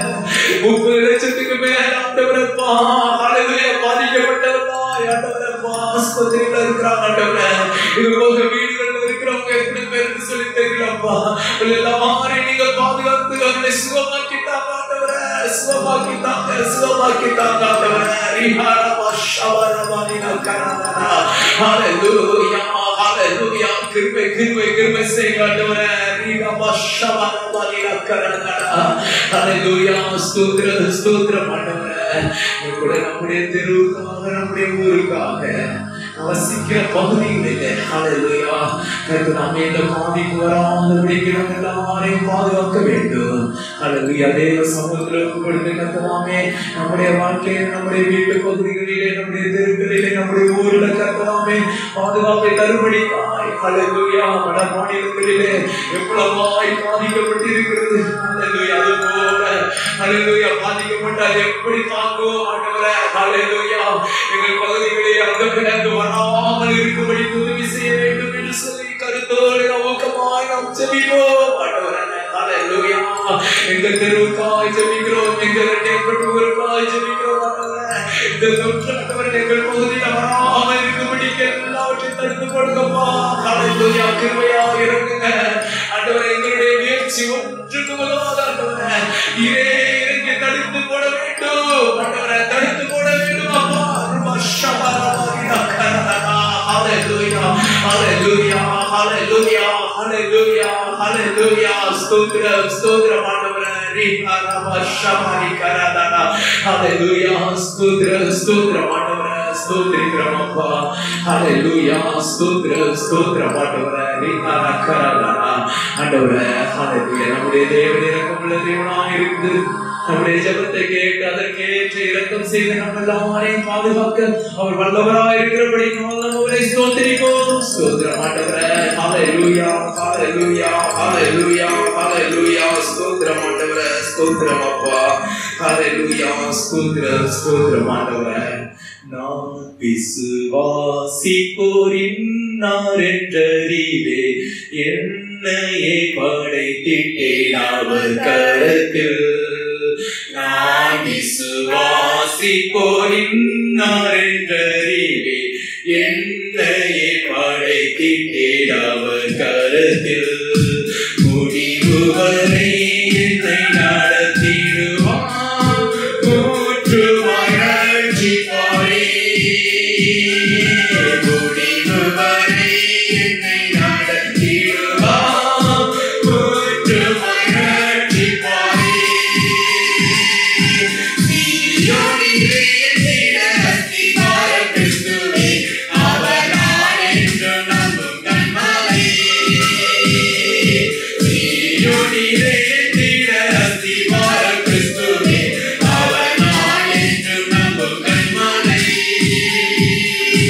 முப்பது லட்சத்துக்கு மேல ஆண்டவரப்பா ஹalleluya பாதிக்கப்பட்டவர்களா ஆண்டவரப்பா ஆஸ்பத்திரியில இருக்கிறாங்க ஆண்டவரே இது போக வீடுகள்ல இருக்கிறவங்க எத்தனை பேருக்கு சொல்லி தெரியலப்பா எல்லாரையும் நீங்க பாதுகாத்து அவர்களை சுகமாக்கிட்டாங்க ஆண்டவரே சுகமாக்கிட்டாங்க சுகமாக்கிட்டாங்க ஆண்டவரே ரிஹாரபா ஷவரபானினா கரதனா ஹalleluya ஹalleluya கிருபை கிருபை கிருபை செய்யுங்க ஆண்டவரே ரிஹாரபா ஷவரபானினா கரதனா ஹalleluya ஸ்தோத்திரம் ஸ்தோத்திரம் ஆண்டவரே நீ கூட நம்முடைய தெருவுக்காக நம்முடைய ஊருக்காக வசிக்கிற பகுதிகளிலே ஹalleluya கர்த்தர் நாமே இந்த பாதிப்பு வராதபடிக்கு நம்ம எல்லாரையும் பாதுகாக்க வேண்டும் ஹalleluya தேவ சமூகத்தில் கொடுத்து கர்த்தராமே நம்முடைய வாழ்க்கையில் நம்முடைய வீட்டு பகுதிகளிலே நம்முடைய தெருக்களிலே நம்முடைய ஊர்ல கர்த்தராமே பாதுகாப்பை தருபடிக்காய் ஹalleluya வட மாநிலங்களிலே எவ்வளவாய் பாதிக்கப்பட்டிருக்கிறது ஹalleluya அது போல ஹalleluya பாதிக்கப்பட்டால் எப்படி தாங்குவோம் ஆண்டவரே ஹalleluya எங்கள் பகுதிகளில் அந்த பிறகு வராமல் இருக்கும்படி உதவி செய்ய வேண்டும் என்று சொல்லி கருத்தோடு நோக்கமாய் நாம் ஜெபிப்போம் ஆண்டவரே ஹalleluya எங்கள் தெருவுக்காய் ஜெபிக்கிறோம் எங்கள் எண்ணப்பட்டவருக்காய் ஜெபிக்கிறோம் ஆண்டவரே இந்த தொற்று ஆண்டவரே எங்கள் பகுதியில் வராமல் இருக்கும்படி எல்லாவற்றையும் தடுத்து கொடுங்கப்பா ஹalleluya கிருபையா இறங்குங்க ஆண்டவரே எங்களுடைய முயற்சி ஒன்றுக்கு உதவாத ஆண்டவரே இரே இறங்கி தடுத்து போட வேண்டும் ஆண்டவரே தடுத்து போட வேண்டும் அப்பா ரூபா ஷபரபாரினா கரதனா ஹalleluya ஹalleluya ஹalleluya ஹalleluya ஹalleluya ஸ்தோத்திரம் ஸ்தோத்திரம் ஆண்டவரே ரீஹா ரபா ஷபரி கரதனா ஹalleluya ஸ்தோத்திரம் ஸ்தோத்திரம் ஆண்டவரே ஸ்தோத்திரிக்கிறோம் அப்பா ஹalleluya ஸ்தோத்திரம் ஸ்தோத்திரம் ஆண்டவரே ரீஹா கரதனா ஆண்டவரே ஹalleluya நம்முடைய தேவன் இரக்கமுள்ள தேவனாய் இருக்குது நம்முடைய ஜெபத்தை கேட்டு அதற்கேற்ற இரக்கம் செய்து நம்ம எல்லாரையும் பாதுகாக்க அவர் வல்லவராய் இருக்கிறபடி நாம் அவரை ஸ்தோத்திரிப்போம் ஸ்தோத்திரம் ஆண்டவரே ஹalleluya ஹalleluya ஹalleluya ஹalleluya ஸ்தோத்திரம் ஆண்டவரே ஸ்தோத்திரம் அப்பா ஹalleluya ஸ்தோத்திரம் ஸ்தோத்திரம் ஆண்டவரே நான் விசுவாசிப்போரின்னார் என்றறிவே என்னையே படைத்திட்டேன் அவர் கரத்தில் நான் விசுவாசிப்போரின்னார் என்றறிவே என்னையே படைத்திட்டேன் அவர் கரத்தில் முடிவு வரை என்னை நடத்திடுவார் ஊற்றுவாய் ரட்சிப்பாரே. முடிவு வரை என்னை நடத்திடுவார் ஊற்றுவாய் ரட்சிப்பாரே. சீயோனிலே என்னிட அஸ்திவார கிறிஸ்துவே, அவர் நான் என்று நம்பும் கண்மலை. சீயோனிலே என்னிட அஸ்திவார கிறிஸ்துவே, அவர் நான் என்று நம்பும் கண்மலை.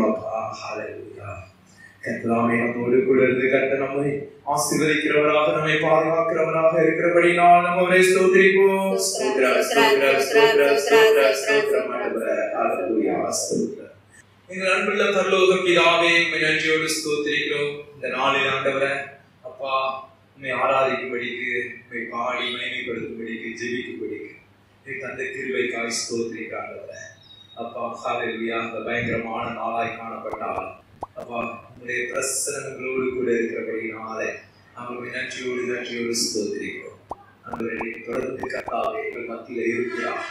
ஸ்தோத்திரம் அப்பா ஹalleluya கர்த்தாவே நம்மோடு கூட இருந்து கர்த்தர் நம்மை ஆசீர்வதிக்கிறவராக நம்மை பாதுகாக்கிறவராக இருக்கிறபடி நான் நம்ம அவரை ஸ்தோத்திரிப்போம் ஸ்தோத்திரம் ஸ்தோத்திரம் ஸ்தோத்திரம் ஸ்தோத்திரம் ஸ்தோத்திரம் ஆண்டவரே ஹalleluya ஸ்தோத்திரம் எங்கள் அன்புள்ள பரலோக பிதாவே உம்மை நன்றியோடு ஸ்தோத்திரிக்கிறோம் இந்த நாளில் ஆண்டவரே அப்பா உண்மை ஆராதிக்கும்படிக்கு உண்மை பாடி மகிமைப்படுத்தும்படிக்கு ஜெபிக்கும்படிக்கு நீ தந்த கிருபைக்காய் ஸ்தோத்திரிக்கிறாண்டவரே அப்பா ஹalleluya அந்த பயங்கரமான நாளாய் காணப்பட்டால் அப்பா உங்களுடைய பிரசனங்களோடு கூட இருக்கிறபடினாலே அவங்களை நன்றியோடு நன்றியோடு ஸ்தோத்திரிக்கிறோம் ஆண்டவரே தொடர்ந்து கர்த்தாவே எங்கள் மத்தியில இருக்கிறார்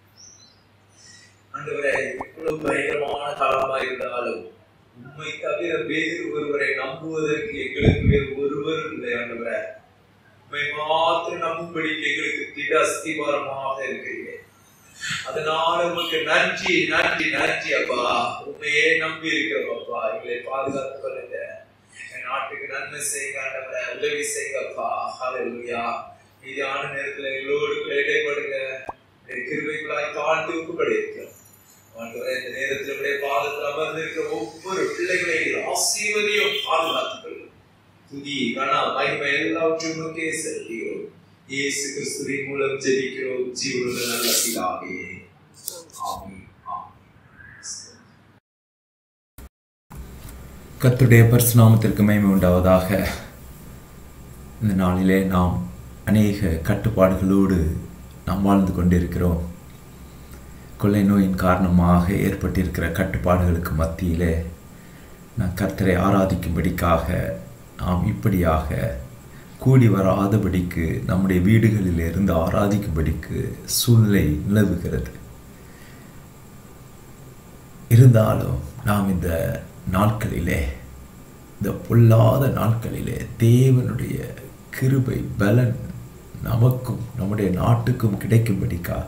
ஆண்டவரே எவ்வளவு பயங்கரமான காலமா இருந்தாலும் உண்மை தவிர வேறு ஒருவரை நம்புவதற்கு எங்களுக்கு வேறு ஒருவர் இல்லை ஆண்டவரே உண்மை மாத்திரம் நம்பும்படிக்கு எங்களுக்கு திட அஸ்திவாரமாக இருக்கிறீங்க அதனால உமக்கு நன்றி நன்றி நன்றி அப்பா உண்மையே நம்பி இருக்கிறோம் அப்பா எங்களை பாதுகாத்து கொள்ளுங்க என் நாட்டுக்கு நன்மை செய்யுங்க ஆண்டவரே உதவி செய்யுங்க அப்பா ஹalleluya மீதியான நேரத்துல எங்களோடு கூட இடைப்படுங்க கிருபைகளாய் தாழ்ந்து ஒப்புப்படி இருக்கிறோம் ஆண்டவரே இந்த நேரத்தில் உடைய பாதத்தில் அமர்ந்திருக்கிற ஒவ்வொரு பிள்ளைகளை ஆசீர்வதியும் பாதுகாத்துக் கொள்ளும் துதி கண மகிமை எல்லாவற்றையும் உமக்கே செல்கிறோம் இயேசு கிறிஸ்துவின் மூலம் ஜெபிக்கிறோம் ஜீவனுள்ள நல்ல பிதாவே ஆமென் ஆமென் கர்த்தருடைய பரிசுநாமத்திற்கு மகிமை உண்டாவதாக இந்த நாளிலே நாம் அநேக கட்டுப்பாடுகளோடு நாம் வாழ்ந்து கொண்டிருக்கிறோம் கொள்ளை நோயின் காரணமாக ஏற்பட்டிருக்கிற கட்டுப்பாடுகளுக்கு மத்தியிலே நான் கர்த்தரை ஆராதிக்கும்படிக்காக நாம் இப்படியாக கூடி வராதபடிக்கு நம்முடைய வீடுகளில் இருந்து ஆராதிக்கும்படிக்கு சூழ்நிலை நிலவுகிறது இருந்தாலும் நாம் இந்த நாட்களிலே இந்த பொல்லாத நாட்களிலே தேவனுடைய கிருபை பலன் நமக்கும் நம்முடைய நாட்டுக்கும் கிடைக்கும்படிக்கா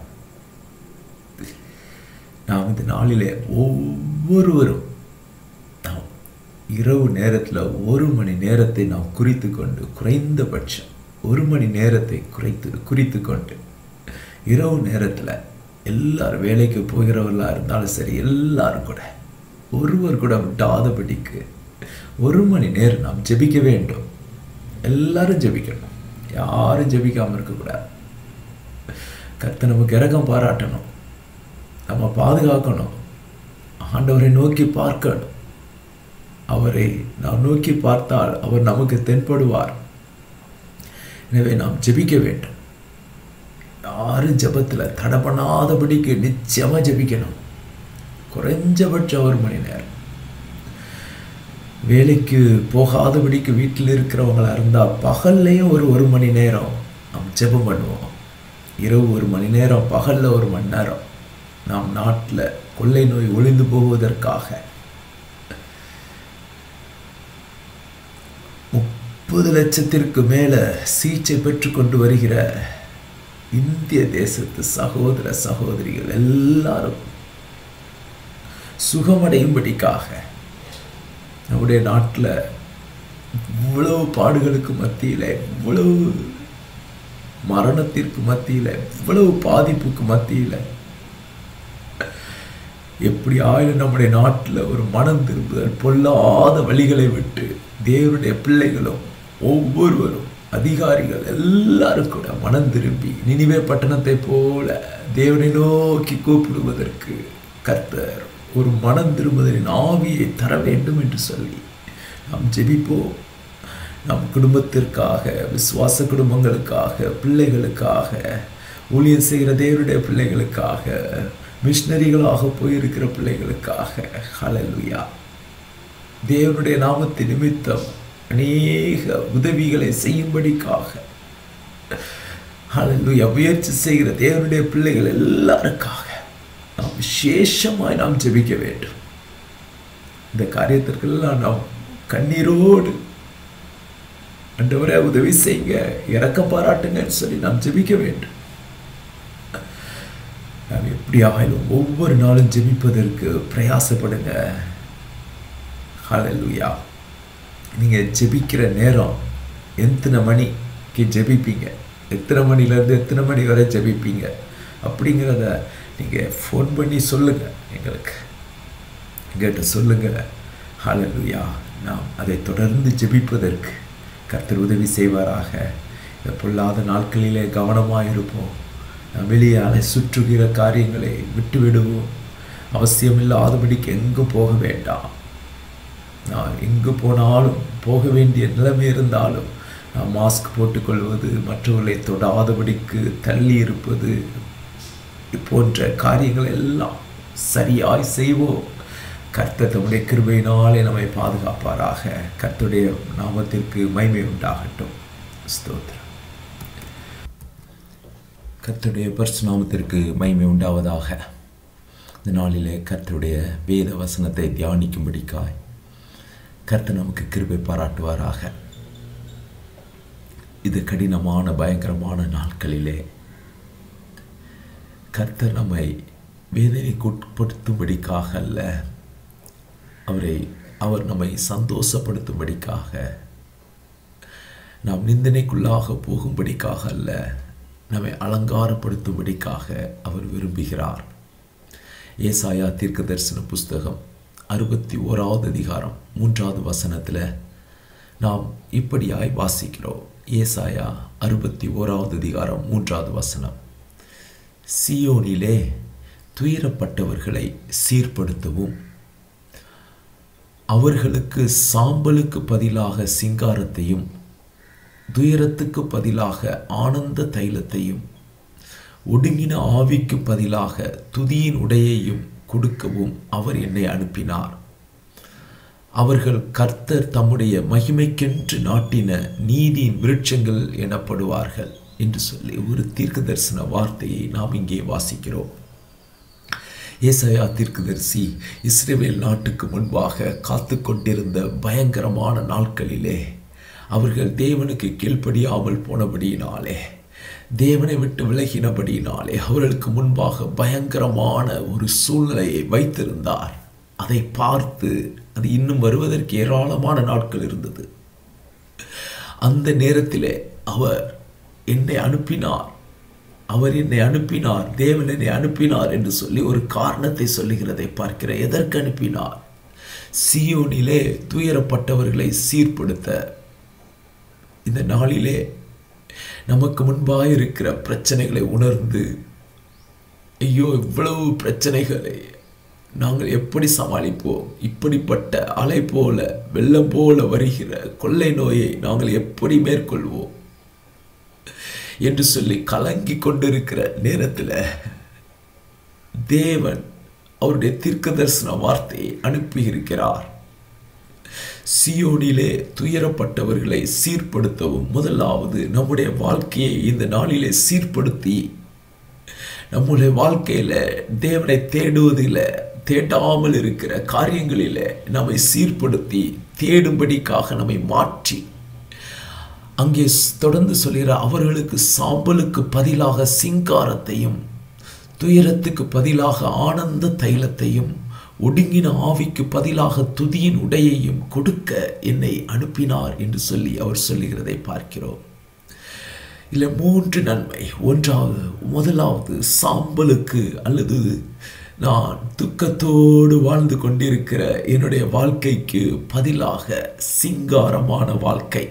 நாம் இந்த நாளிலே ஒவ்வொருவரும் நாம் இரவு நேரத்தில் ஒரு மணி நேரத்தை நாம் குறித்து கொண்டு குறைந்தபட்சம் ஒரு மணி நேரத்தை குறைத்து குறித்து கொண்டு இரவு நேரத்தில் எல்லாரும் வேலைக்கு போகிறவர்களாக இருந்தாலும் சரி எல்லாரும் கூட ஒருவர் கூட விட்டாதபடிக்கு ஒரு மணி நேரம் நாம் ஜெபிக்க வேண்டும் எல்லாரும் ஜெபிக்கணும் யாரும் ஜெபிக்காமல் இருக்கக்கூடாது கர்த்தர் நமக்கு இறக்கம் பாராட்டணும் நம்ம பாதுகாக்கணும் ஆண்டவரை நோக்கி பார்க்கணும் அவரை நாம் நோக்கி பார்த்தால் அவர் நமக்கு தென்படுவார் எனவே நாம் ஜெபிக்க வேண்டும் யாரும் ஜெபத்தில் தடை பண்ணாதபடிக்கு நிச்சயமாக ஜெபிக்கணும் குறைஞ்சபட்சம் ஒரு மணி நேரம் வேலைக்கு போகாதபடிக்கு வீட்டில் இருக்கிறவங்களா இருந்தால் பகல்லையும் ஒரு ஒரு மணி நேரம் நாம் ஜெபம் பண்ணுவோம் இரவு ஒரு மணி நேரம் பகலில் ஒரு மணி நேரம் நாம் நாட்டில் கொள்ளை நோய் ஒளிந்து போவதற்காக முப்பது லட்சத்திற்கு மேலே சிகிச்சை பெற்றுக்கொண்டு வருகிற இந்திய தேசத்து சகோதர சகோதரிகள் எல்லாரும் சுகமடையும்படிக்காக நம்முடைய நாட்டில் இவ்வளவு பாடுகளுக்கு மத்தியில் இவ்வளவு மரணத்திற்கு மத்தியில் இவ்வளவு பாதிப்புக்கு மத்தியில் எப்படி ஆயிரம் நம்முடைய நாட்டில் ஒரு மனம் திரும்புதல் பொல்லாத வழிகளை விட்டு தேவனுடைய பிள்ளைகளும் ஒவ்வொருவரும் அதிகாரிகள் எல்லாரும் கூட மனம் திரும்பி நினிவே பட்டணத்தை போல தேவனை நோக்கி கூப்பிடுவதற்கு கர்த்தர் ஒரு மனம் திரும்புதலின் ஆவியை தர வேண்டும் என்று சொல்லி நாம் ஜெபிப்போம் நம் குடும்பத்திற்காக விசுவாச குடும்பங்களுக்காக பிள்ளைகளுக்காக ஊழியம் செய்கிற தேவனுடைய பிள்ளைகளுக்காக மிஷினரிகளாக போயிருக்கிற பிள்ளைகளுக்காக ஹalleluya தேவனுடைய நாமத்தின் நிமித்தம் அநேக உதவிகளை செய்யும்படிக்காக ஹalleluya முயற்சி செய்கிற தேவனுடைய பிள்ளைகள் எல்லாருக்காக நாம் விசேஷமாய் நாம் ஜெபிக்க வேண்டும் இந்த காரியத்திற்கெல்லாம் நாம் கண்ணீரோடு ஆண்டவரே உதவி செய்யுங்க இறக்க பாராட்டுங்கன்னு சொல்லி நாம் ஜெபிக்க வேண்டும் நாம் எப்படி ஆயிலும் ஒவ்வொரு நாளும் ஜெபிப்பதற்கு பிரயாசப்படுங்க ஹalleluya நீங்கள் ஜெபிக்கிற நேரம் எத்தனை மணிக்கு ஜெபிப்பீங்க எத்தனை மணிலேருந்து எத்தனை மணி வரை ஜெபிப்பீங்க அப்படிங்கிறத நீங்கள் ஃபோன் பண்ணி சொல்லுங்கள் எங்களுக்கு கேட்ட சொல்லுங்க ஹalleluya நாம் அதை தொடர்ந்து ஜெபிப்பதற்கு கர்த்தர் உதவி செய்வாராக இந்த பொல்லாத நாட்களிலே கவனமாக இருப்போம் நாம் வெளியாலே சுற்றுகிற காரியங்களை விட்டு விடுவோம் அவசியமில்லாதபடிக்கு எங்கும் போக வேண்டாம் நான் எங்கு போனாலும் போக வேண்டிய நிலைமை இருந்தாலும் நான் மாஸ்க் போட்டுக்கொள்வது மற்றவர்களை தொடாதபடிக்கு தள்ளி இருப்பது போன்ற காரியங்கள் எல்லாம் சரியாய் செய்வோம் கர்த்தர் தம்முடைய கிருபையினாலே நம்மை பாதுகாப்பாராக கர்த்தருடைய நாமத்திற்கு மகிமை உண்டாகட்டும் ஸ்தோத்திரம் கர்த்தருடைய பரிசு நாமத்திற்கு மகிமை உண்டாவதாக இந்த நாளிலே கர்த்தருடைய வேத வசனத்தை தியானிக்கும்படிக்காய் கர்த்தர் நமக்கு கிருபை பாராட்டுவாராக இது கடினமான பயங்கரமான நாட்களிலே கர்த்தர் நம்மை வேதனைக்கு உட்படுத்தும்படிக்காக அல்ல அவரை அவர் நம்மை சந்தோஷப்படுத்தும்படிக்காக நாம் நிந்தனைக்குள்ளாக போகும்படிக்காக அல்ல நம்மை அலங்காரப்படுத்தும்படிக்காக அவர் விரும்புகிறார் ஏசாயா தீர்க்க தரிசன புஸ்தகம் அறுபத்தி ஓராவது அதிகாரம் மூன்றாவது வசனத்தில் நாம் இப்படியாய் வாசிக்கிறோம் ஏசாயா அறுபத்தி ஓராவது அதிகாரம் மூன்றாவது வசனம் சியோனிலே துயரப்பட்டவர்களை சீர்படுத்தவும் அவர்களுக்கு சாம்பலுக்கு பதிலாக சிங்காரத்தையும் துயரத்துக்கு பதிலாக ஆனந்த தைலத்தையும் ஒடுங்கின ஆவிக்கு பதிலாக துதியின் உடையையும் கொடுக்கவும் அவர் என்னை அனுப்பினார் அவர்கள் கர்த்தர் தம்முடைய மகிமைக்கென்று நாட்டின நீதியின் விருட்சங்கள் எனப்படுவார்கள் என்று சொல்லி ஒரு தீர்க்க தரிசன வார்த்தையை நாம் இங்கே வாசிக்கிறோம் ஏசாயா தீர்க்கதரிசி இஸ்ரேல் நாட்டுக்கு முன்பாக காத்து கொண்டிருந்த பயங்கரமான நாட்களிலே அவர்கள் தேவனுக்கு கீழ்ப்படியாமல் போனபடியினாலே தேவனை விட்டு விலகினபடியினாலே அவர்களுக்கு முன்பாக பயங்கரமான ஒரு சூழ்நிலையை வைத்திருந்தார் அதை பார்த்து அது இன்னும் வருவதற்கு ஏராளமான நாட்கள் இருந்தது அந்த நேரத்திலே அவர் என்னை அனுப்பினார் அவர் என்னை அனுப்பினார் தேவன் என்னை அனுப்பினார் என்று சொல்லி ஒரு காரணத்தை சொல்லுகிறதை பார்க்கிற எதற்கு அனுப்பினார் சியோனிலே துயரப்பட்டவர்களை சீர்படுத்த இந்த நாளிலே நமக்கு முன்பாக இருக்கிற பிரச்சனைகளை உணர்ந்து ஐயோ இவ்வளவு பிரச்சனைகளை நாங்கள் எப்படி சமாளிப்போம் இப்படிப்பட்ட அலை போல வெள்ளம் போல வருகிற கொள்ளை நோயை நாங்கள் எப்படி மேற்கொள்வோம் என்று சொல்லி கலங்கி கொண்டிருக்கிற நேரத்தில் தேவன் அவருடைய தீர்க்க தரிசன வார்த்தையை அனுப்பியிருக்கிறார் சியோனிலே துயரப்பட்டவர்களை சீர்படுத்தவும் முதலாவது நம்முடைய வாழ்க்கையை இந்த நாளிலே சீர்படுத்தி நம்முடைய வாழ்க்கையில தேவனை தேடுவதில் தேடாமல் இருக்கிற காரியங்களில் நம்மை சீர்படுத்தி தேடும்படிக்காக நம்மை மாற்றி அங்கே தொடர்ந்து சொல்கிற அவர்களுக்கு சாம்பலுக்கு பதிலாக சிங்காரத்தையும் துயரத்துக்கு பதிலாக ஆனந்த தைலத்தையும் ஒடுங்கின ஆவிக்கு பதிலாக துதியின் உடையையும் கொடுக்க என்னை அனுப்பினார் என்று சொல்லி அவர் சொல்லுகிறதை பார்க்கிறோம் இல்லை மூன்று நன்மை ஒன்றாவது முதலாவது சாம்பலுக்கு அல்லது நான் துக்கத்தோடு வாழ்ந்து கொண்டிருக்கிற என்னுடைய வாழ்க்கைக்கு பதிலாக சிங்காரமான வாழ்க்கை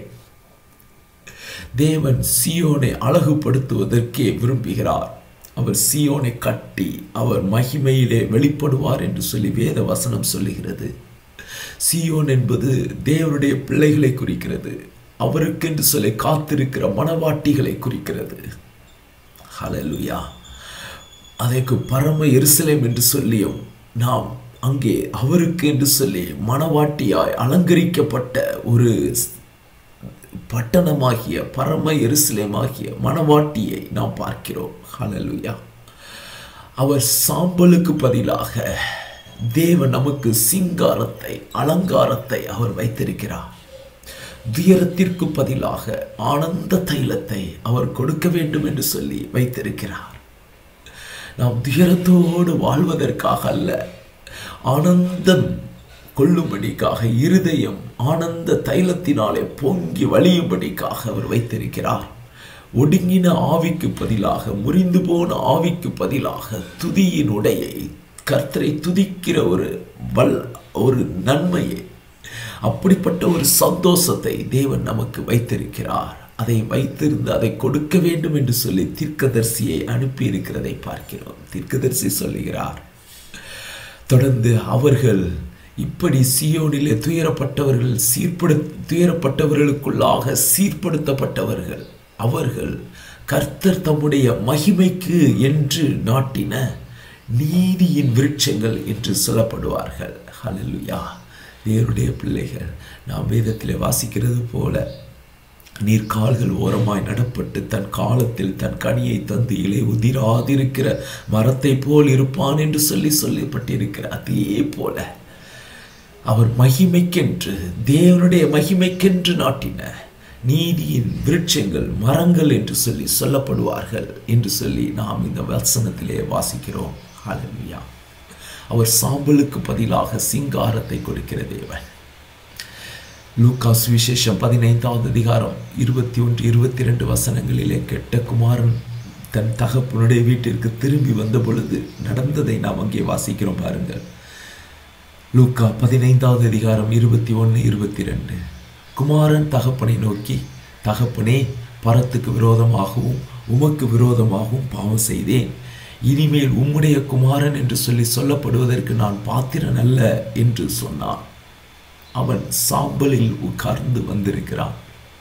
தேவன் சியோனை அழகுபடுத்துவதற்கே விரும்புகிறார் அவர் சியோனை கட்டி அவர் மகிமையிலே வெளிப்படுவார் என்று சொல்லி வேத வசனம் சொல்லுகிறது சியோன் என்பது தேவனுடைய பிள்ளைகளை குறிக்கிறது அவருக்கென்று சொல்லி காத்திருக்கிற மனவாட்டிகளை குறிக்கிறது ஹலலுயா அதற்கு பரம எருசலேம் என்று சொல்லியும் நாம் அங்கே அவருக்கு என்று சொல்லி மனவாட்டியாய் அலங்கரிக்கப்பட்ட ஒரு பட்டணமாகிய பரம எருசலேமாகிய மனவாட்டியை நாம் பார்க்கிறோம் ஹலலுயா அவர் சாம்பலுக்கு பதிலாக தேவன் நமக்கு சிங்காரத்தை அலங்காரத்தை அவர் வைத்திருக்கிறார் துயரத்திற்கு பதிலாக ஆனந்த தைலத்தை அவர் கொடுக்க வேண்டும் என்று சொல்லி வைத்திருக்கிறார் நாம் துயரத்தோடு வாழ்வதற்காக அல்ல ஆனந்தம் கொள்ளும்படிக்காக இருதயம் ஆனந்த தைலத்தினாலே பொங்கி வழியும்படிக்காக அவர் வைத்திருக்கிறார் ஒடுங்கின ஆவிக்கு பதிலாக முறிந்து போன ஆவிக்கு பதிலாக துதியின் உடையை கர்த்தரை துதிக்கிற ஒரு வல் ஒரு நன்மையை அப்படிப்பட்ட ஒரு சந்தோஷத்தை தேவன் நமக்கு வைத்திருக்கிறார் அதை வைத்திருந்து அதை கொடுக்க வேண்டும் என்று சொல்லி தீர்க்கதரிசியை அனுப்பி இருக்கிறதை பார்க்கிறோம் தீர்க்கதரிசி சொல்லுகிறார் தொடர்ந்து அவர்கள் இப்படி சியோனிலே துயரப்பட்டவர்கள் சீர்படு துயரப்பட்டவர்களுக்குள்ளாக சீர்படுத்தப்பட்டவர்கள் அவர்கள் கர்த்தர் தம்முடைய மகிமைக்கு என்று நாட்டின நீதியின் விருட்சங்கள் என்று சொல்லப்படுவார்கள் ஹalleluya தேவனுடைய பிள்ளைகள் நாம் வேதத்திலே வாசிக்கிறது போல நீர் கால்கள் ஓரமாய் நடப்பட்டு தன் காலத்தில் தன் கனியை தந்து இலை உதிராதிருக்கிற மரத்தை போல் இருப்பான் என்று சொல்லி சொல்லப்பட்டிருக்கிற அதே போல அவர் மகிமைக்கென்று தேவனுடைய மகிமைக்கென்று நாட்டின நீதியின் விருட்சங்கள் மரங்கள் என்று சொல்லி சொல்லப்படுவார்கள் என்று சொல்லி நாம் இந்த வசனத்திலே வாசிக்கிறோம் ஹalleluya அவர் சாம்பலுக்கு பதிலாக சிங்காரத்தை கொடுக்கிற தேவன் லூகாஸ் விசேஷம் பதினைந்தாவது அதிகாரம் இருபத்தி ஒன்று இருபத்தி ரெண்டு வசனங்களிலே கெட்ட குமாரன் தன் தகப்பனுடைய வீட்டிற்கு திரும்பி வந்த பொழுது நடந்ததை நாம் அங்கே வாசிக்கிறோம் பாருங்கள் லூக்கா பதினைந்தாவது அதிகாரம் இருபத்தி ஒன்று இருபத்தி ரெண்டு குமாரன் தகப்பனை நோக்கி தகப்பனே பரத்துக்கு விரோதமாகவும் உமக்கு விரோதமாகவும் பாவம் செய்தேன் இனிமேல் உம்முடைய குமாரன் என்று சொல்லி சொல்லப்படுவதற்கு நான் பாத்திரன் அல்ல என்று சொன்னான் அவன் சாம்பலில் உட்கார்ந்து வந்திருக்கிறான்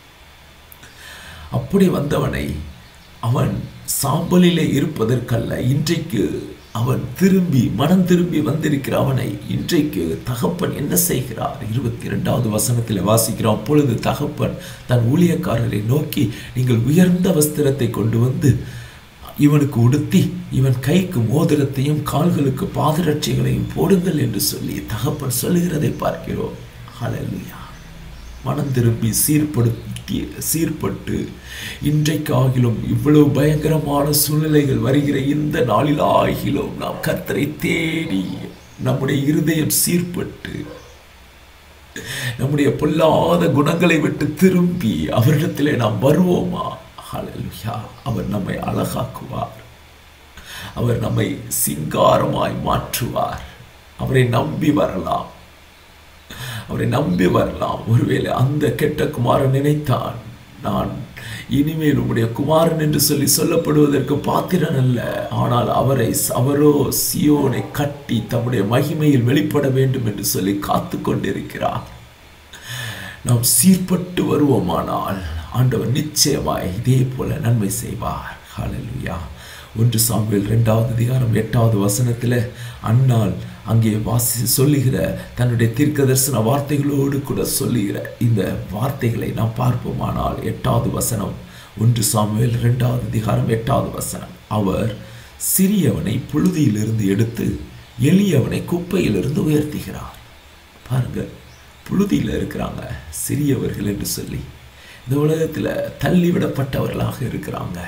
அப்படி வந்தவனை அவன் சாம்பலிலே இருப்பதற்கல்ல இன்றைக்கு அவன் திரும்பி மனம் திரும்பி வந்திருக்கிற அவனை இன்றைக்கு தகப்பன் என்ன செய்கிறார் இருபத்தி இரண்டாவது வசனத்தில் வாசிக்கிறோம் அப்பொழுது தகப்பன் தன் ஊழியக்காரரை நோக்கி நீங்கள் உயர்ந்த வஸ்திரத்தை கொண்டு வந்து இவனுக்கு உடுத்தி இவன் கைக்கு மோதிரத்தையும் கால்களுக்கு பாதரட்சைகளையும் போடுங்கள் என்று சொல்லி தகப்பன் சொல்லுகிறதை பார்க்கிறோம் ஹalleluya மனம் திரும்பி சீர்படுத்தி சீர்பட்டு இன்றைக்கு ஆகிலும் இவ்வளவு பயங்கரமான சூழ்நிலைகள் வருகிற இந்த நாளில் ஆகிலும் நாம் கர்த்தரை தேடி நம்முடைய இருதயம் சீர்பட்டு நம்முடைய பொல்லாத குணங்களை விட்டு திரும்பி அவரிடத்திலே நாம் வருவோமா ஹalleluya அவர் நம்மை அழகாக்குவார் அவர் நம்மை சிங்காரமாய் மாற்றுவார் அவரை நம்பி வரலாம் அவரை நம்பி வரலாம் ஒருவேளை அந்த கெட்ட குமாரன் நினைத்தான் நான் இனிமேல் உம்முடைய குமாரன் என்று சொல்லி சொல்லப்படுவதற்கு பாத்திரன் அல்ல ஆனால் அவரை அவரோ சியோனை கட்டி தம்முடைய மகிமையில் வெளிப்பட வேண்டும் என்று சொல்லி காத்து கொண்டிருக்கிறார் நாம் சீர்பட்டு வருவோமானால் ஆண்டவர் நிச்சயமாய் இதே போல நன்மை செய்வார் ஹalleluya ஒன்று சாமுவேல் ரெண்டாவது அதிகாரம் எட்டாவது வசனத்தில் அன்னாள் அங்கே வாசி சொல்லுகிற தன்னுடைய தீர்க்க தரிசன வார்த்தைகளோடு கூட சொல்லுகிற இந்த வார்த்தைகளை நாம் பார்ப்போமானால் எட்டாவது வசனம் ஒன்று சாமுவேல் ரெண்டாவது அதிகாரம் எட்டாவது வசனம் அவர் சிறியவனை புழுதியிலிருந்து எடுத்து எளியவனை குப்பையிலிருந்து உயர்த்துகிறார் பாருங்க புழுதியில் இருக்கிறாங்க சிறியவர்கள் என்று சொல்லி இந்த உலகத்தில் தள்ளிவிடப்பட்டவர்களாக இருக்கிறாங்க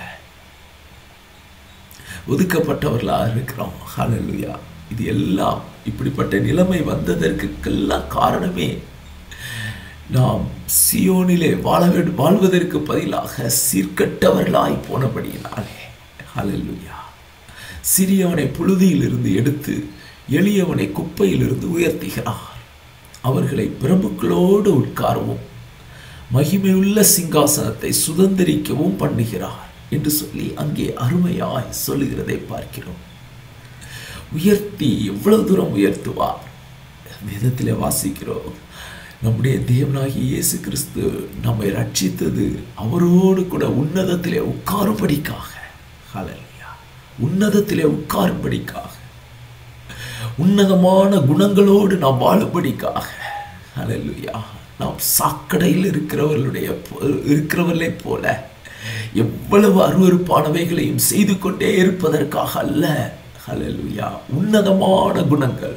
ஒதுக்கப்பட்டவர்களாக இருக்கிறோம் ஹalleluya இது எல்லாம் இப்படிப்பட்ட நிலைமை வந்ததற்கெல்லாம் காரணமே நாம் சியோனிலே வாழ வேண்டும் வாழ்வதற்கு பதிலாக சீர்கட்டவர்களாய் போனபடியினாலே ஹalleluya சிறியவனை புழுதியிலிருந்து எடுத்து எளியவனை குப்பையிலிருந்து உயர்த்துகிறார் அவர்களை பிரபுக்களோடு உட்காரவும் மகிமையுள்ள சிங்காசனத்தை சுதந்திரிக்கவும் பண்ணுகிறார் என்று சொல்லி அங்கே அருமையாய் சொல்லுகிறதை பார்க்கிறோம் உயர்த்தி எவ்வளவு தூரம் உயர்த்துவார் வேதத்திலே வாசிக்கிறோம் நம்முடைய தேவனாகிய இயேசு கிறிஸ்து நம்மை ரட்சித்தது அவரோடு கூட உன்னதத்திலே உட்காரும்படிக்காக ஹalleluya உன்னதத்திலே உட்காரும்படிக்காக உன்னதமான குணங்களோடு நாம் வாழும்படிக்காக ஹalleluya நாம் சாக்கடையில் இருக்கிறவர்களுடைய இருக்கிறவர்களைப் போல எவ்வளவு அருவறுப்பானவைகளையும் செய்து கொண்டே இருப்பதற்காக அல்ல ஹalleluya உன்னதமான குணங்கள்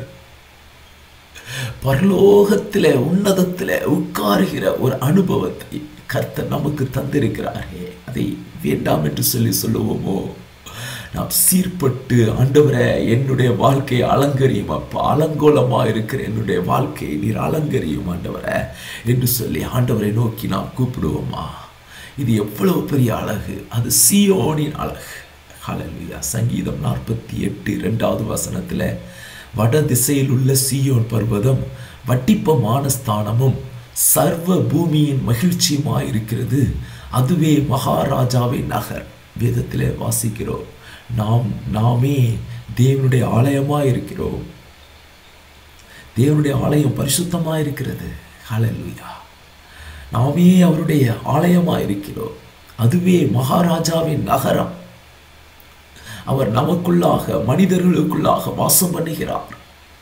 பரலோகத்திலே உன்னதத்திலே உட்காருகிற ஒரு அனுபவத்தை கர்த்தர் நமக்கு தந்திருக்கிறாரே அதை வேண்டாம் என்று சொல்லி சொல்லுவோமோ நாம் சீர்பட்டு ஆண்டவரே என்னுடைய வாழ்க்கையை அலங்கரியும் அப்பா அலங்கோலமா இருக்கிற என்னுடைய வாழ்க்கையை நீர் அலங்கரியும் ஆண்டவரே என்று சொல்லி ஆண்டவரை நோக்கி நாம் கூப்பிடுவோமா இது எவ்வளவு பெரிய அழகு அது சியோனின் அழகு ஹalleluya சங்கீதம் நாற்பத்தி எட்டு ரெண்டாவது வசனத்தில் வட திசையில் உள்ள சீயோன் பர்வதம் வட்டிப்பமான ஸ்தானமும் சர்வ பூமியின் மகிழ்ச்சியுமாய் இருக்கிறது அதுவே மகாராஜாவின் நகர் வேதத்திலே வாசிக்கிறோம் நாம் நாமே தேவனுடைய ஆலயமாய் இருக்கிறோம் தேவனுடைய ஆலயம் பரிசுத்தமாய் இருக்கிறது ஹalleluya நாமே அவருடைய ஆலயமாய் இருக்கிறோம் அதுவே மகாராஜாவின் நகரம் அவர் நமக்குள்ளாக மனிதர்களுக்குள்ளாக வாசம் பண்ணுகிறார்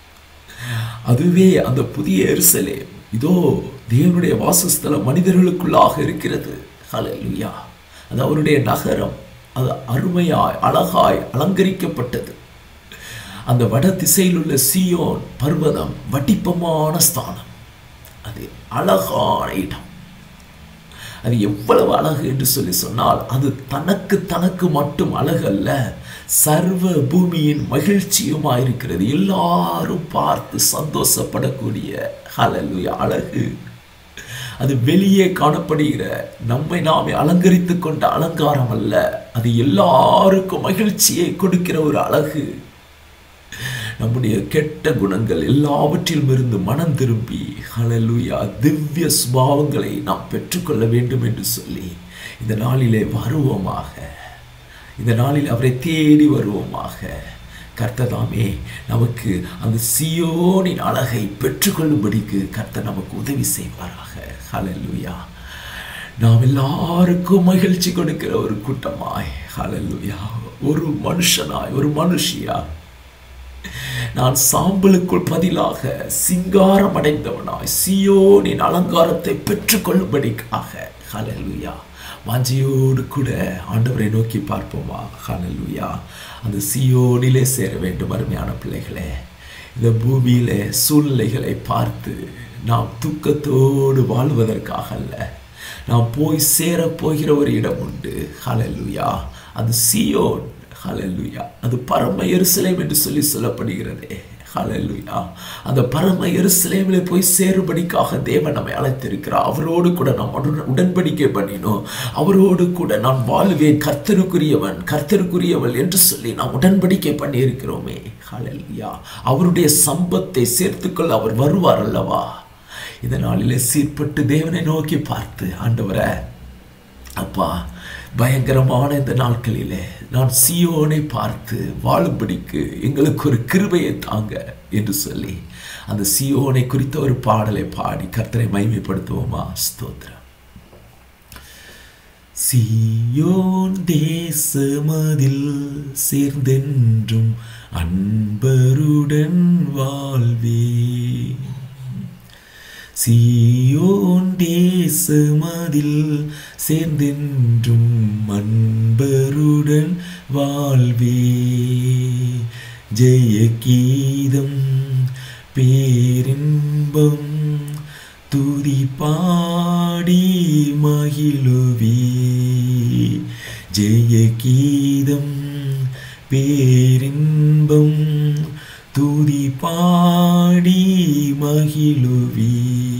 அதுவே அந்த புதிய எருசலேம் இதோ தேவனுடைய வாசஸ்தலம் மனிதர்களுக்குள்ளாக இருக்கிறது ஹalleluya அது அவருடைய நகரம் அது அருமையாய் அழகாய் அலங்கரிக்கப்பட்டது அந்த வட திசையில் உள்ள சியோன் பர்வதம் வட்டிப்பமான ஸ்தானம் அது அழகான இடம் அது எவ்வளவு அழகு என்று சொல்லி சொன்னால் அது தனக்கு தனக்கு மட்டும் அழகு அல்ல சர்வ பூமியின் மகிழ்ச்சியுமாயிருக்கிறது எல்லாரும் பார்த்து சந்தோஷப்படக்கூடிய ஹalleluya அழகு அது வெளியே காணப்படுகிற நம்மை நாமே அலங்கரித்துக் கொண்ட அலங்காரம் அல்ல அது எல்லாருக்கும் மகிழ்ச்சியை கொடுக்கிற ஒரு அழகு நம்முடைய கெட்ட குணங்கள் எல்லாவற்றிலும் இருந்து மனம் திரும்பி ஹalleluya திவ்ய சுபாவங்களை நாம் பெற்றுக்கொள்ள வேண்டும் என்று சொல்லி இந்த நாளிலே வருவோமாக இந்த நாளில் அவரை தேடி வருவோமாக கர்த்ததாமே நமக்கு அந்த சியோனின் அழகை பெற்றுக்கொள்ளும்படிக்கு கர்த்தர் நமக்கு உதவி செய்வாராக ஹalleluya நாம் எல்லாருக்கும் மகிழ்ச்சி கொடுக்கிற ஒரு கூட்டமாய் ஹalleluya ஒரு மனுஷனாய் ஒரு மனுஷியாய் நான் சாம்பலுக்குள் பதிலாக சிங்காரம் அடைந்தவனாய் சியோனின் அலங்காரத்தை பெற்றுக்கொள்ளும்படிக்காக ஹalleluya வாஞ்சியோடு கூட ஆண்டவரை நோக்கி பார்ப்போமா ஹalleluya அந்த சியோனிலே சேர வேண்டும் அருமையான பிள்ளைகளே இந்த பூமியிலே சூழ்நிலைகளை பார்த்து நாம் துக்கத்தோடு வாழ்வதற்காக அல்ல நாம் போய் சேரப் போகிற ஒரு இடம் உண்டு ஹalleluya அது சியோன் ஹalleluya அது பரம எருசலேம் என்று சொல்லி சொல்லப்படுகிறதே ஹalleluya அந்த பரம எருசலேமில் போய் சேரும்படிக்காக தேவன் நம்மை அழைத்திருக்கிறார் அவரோடு கூட நாம் உடன் உடன்படிக்கை பண்ணினோம் அவரோடு கூட நான் வாழ்வேன் கர்த்தருக்குரியவன் கர்த்தருக்குரியவள் என்று சொல்லி நாம் உடன்படிக்கை பண்ணியிருக்கிறோமே ஹalleluya அவருடைய சம்பத்தை சேர்த்துக்கொள்ள அவர் வருவார் அல்லவா இந்த நாளிலே சீர்பட்டு தேவனை நோக்கி பார்த்து ஆண்டவரை அப்பா பயங்கரமான இந்த நாட்களிலே நான் சியோனை பார்த்து வாழும்படிக்கு எங்களுக்கு ஒரு கிருபையை தாங்க என்று சொல்லி அந்த சியோனை குறித்த ஒரு பாடலை பாடி கர்த்தரை மைமைப்படுத்துவோமா ஸ்தோத்திரம் சியோன் தேசமதில் சேர்ந்தென்றும் அன்பருடன் வாழ்வே சியோன் தேசமதில் சேர்ந்தென்றும் அன்பருடன் வாழ்வே ஜெய கீதம் பேரின்பம் துதி பாடி மகிழுவே ஜெய கீதம் பேரின்பம் துதி பாடி மகிழுவி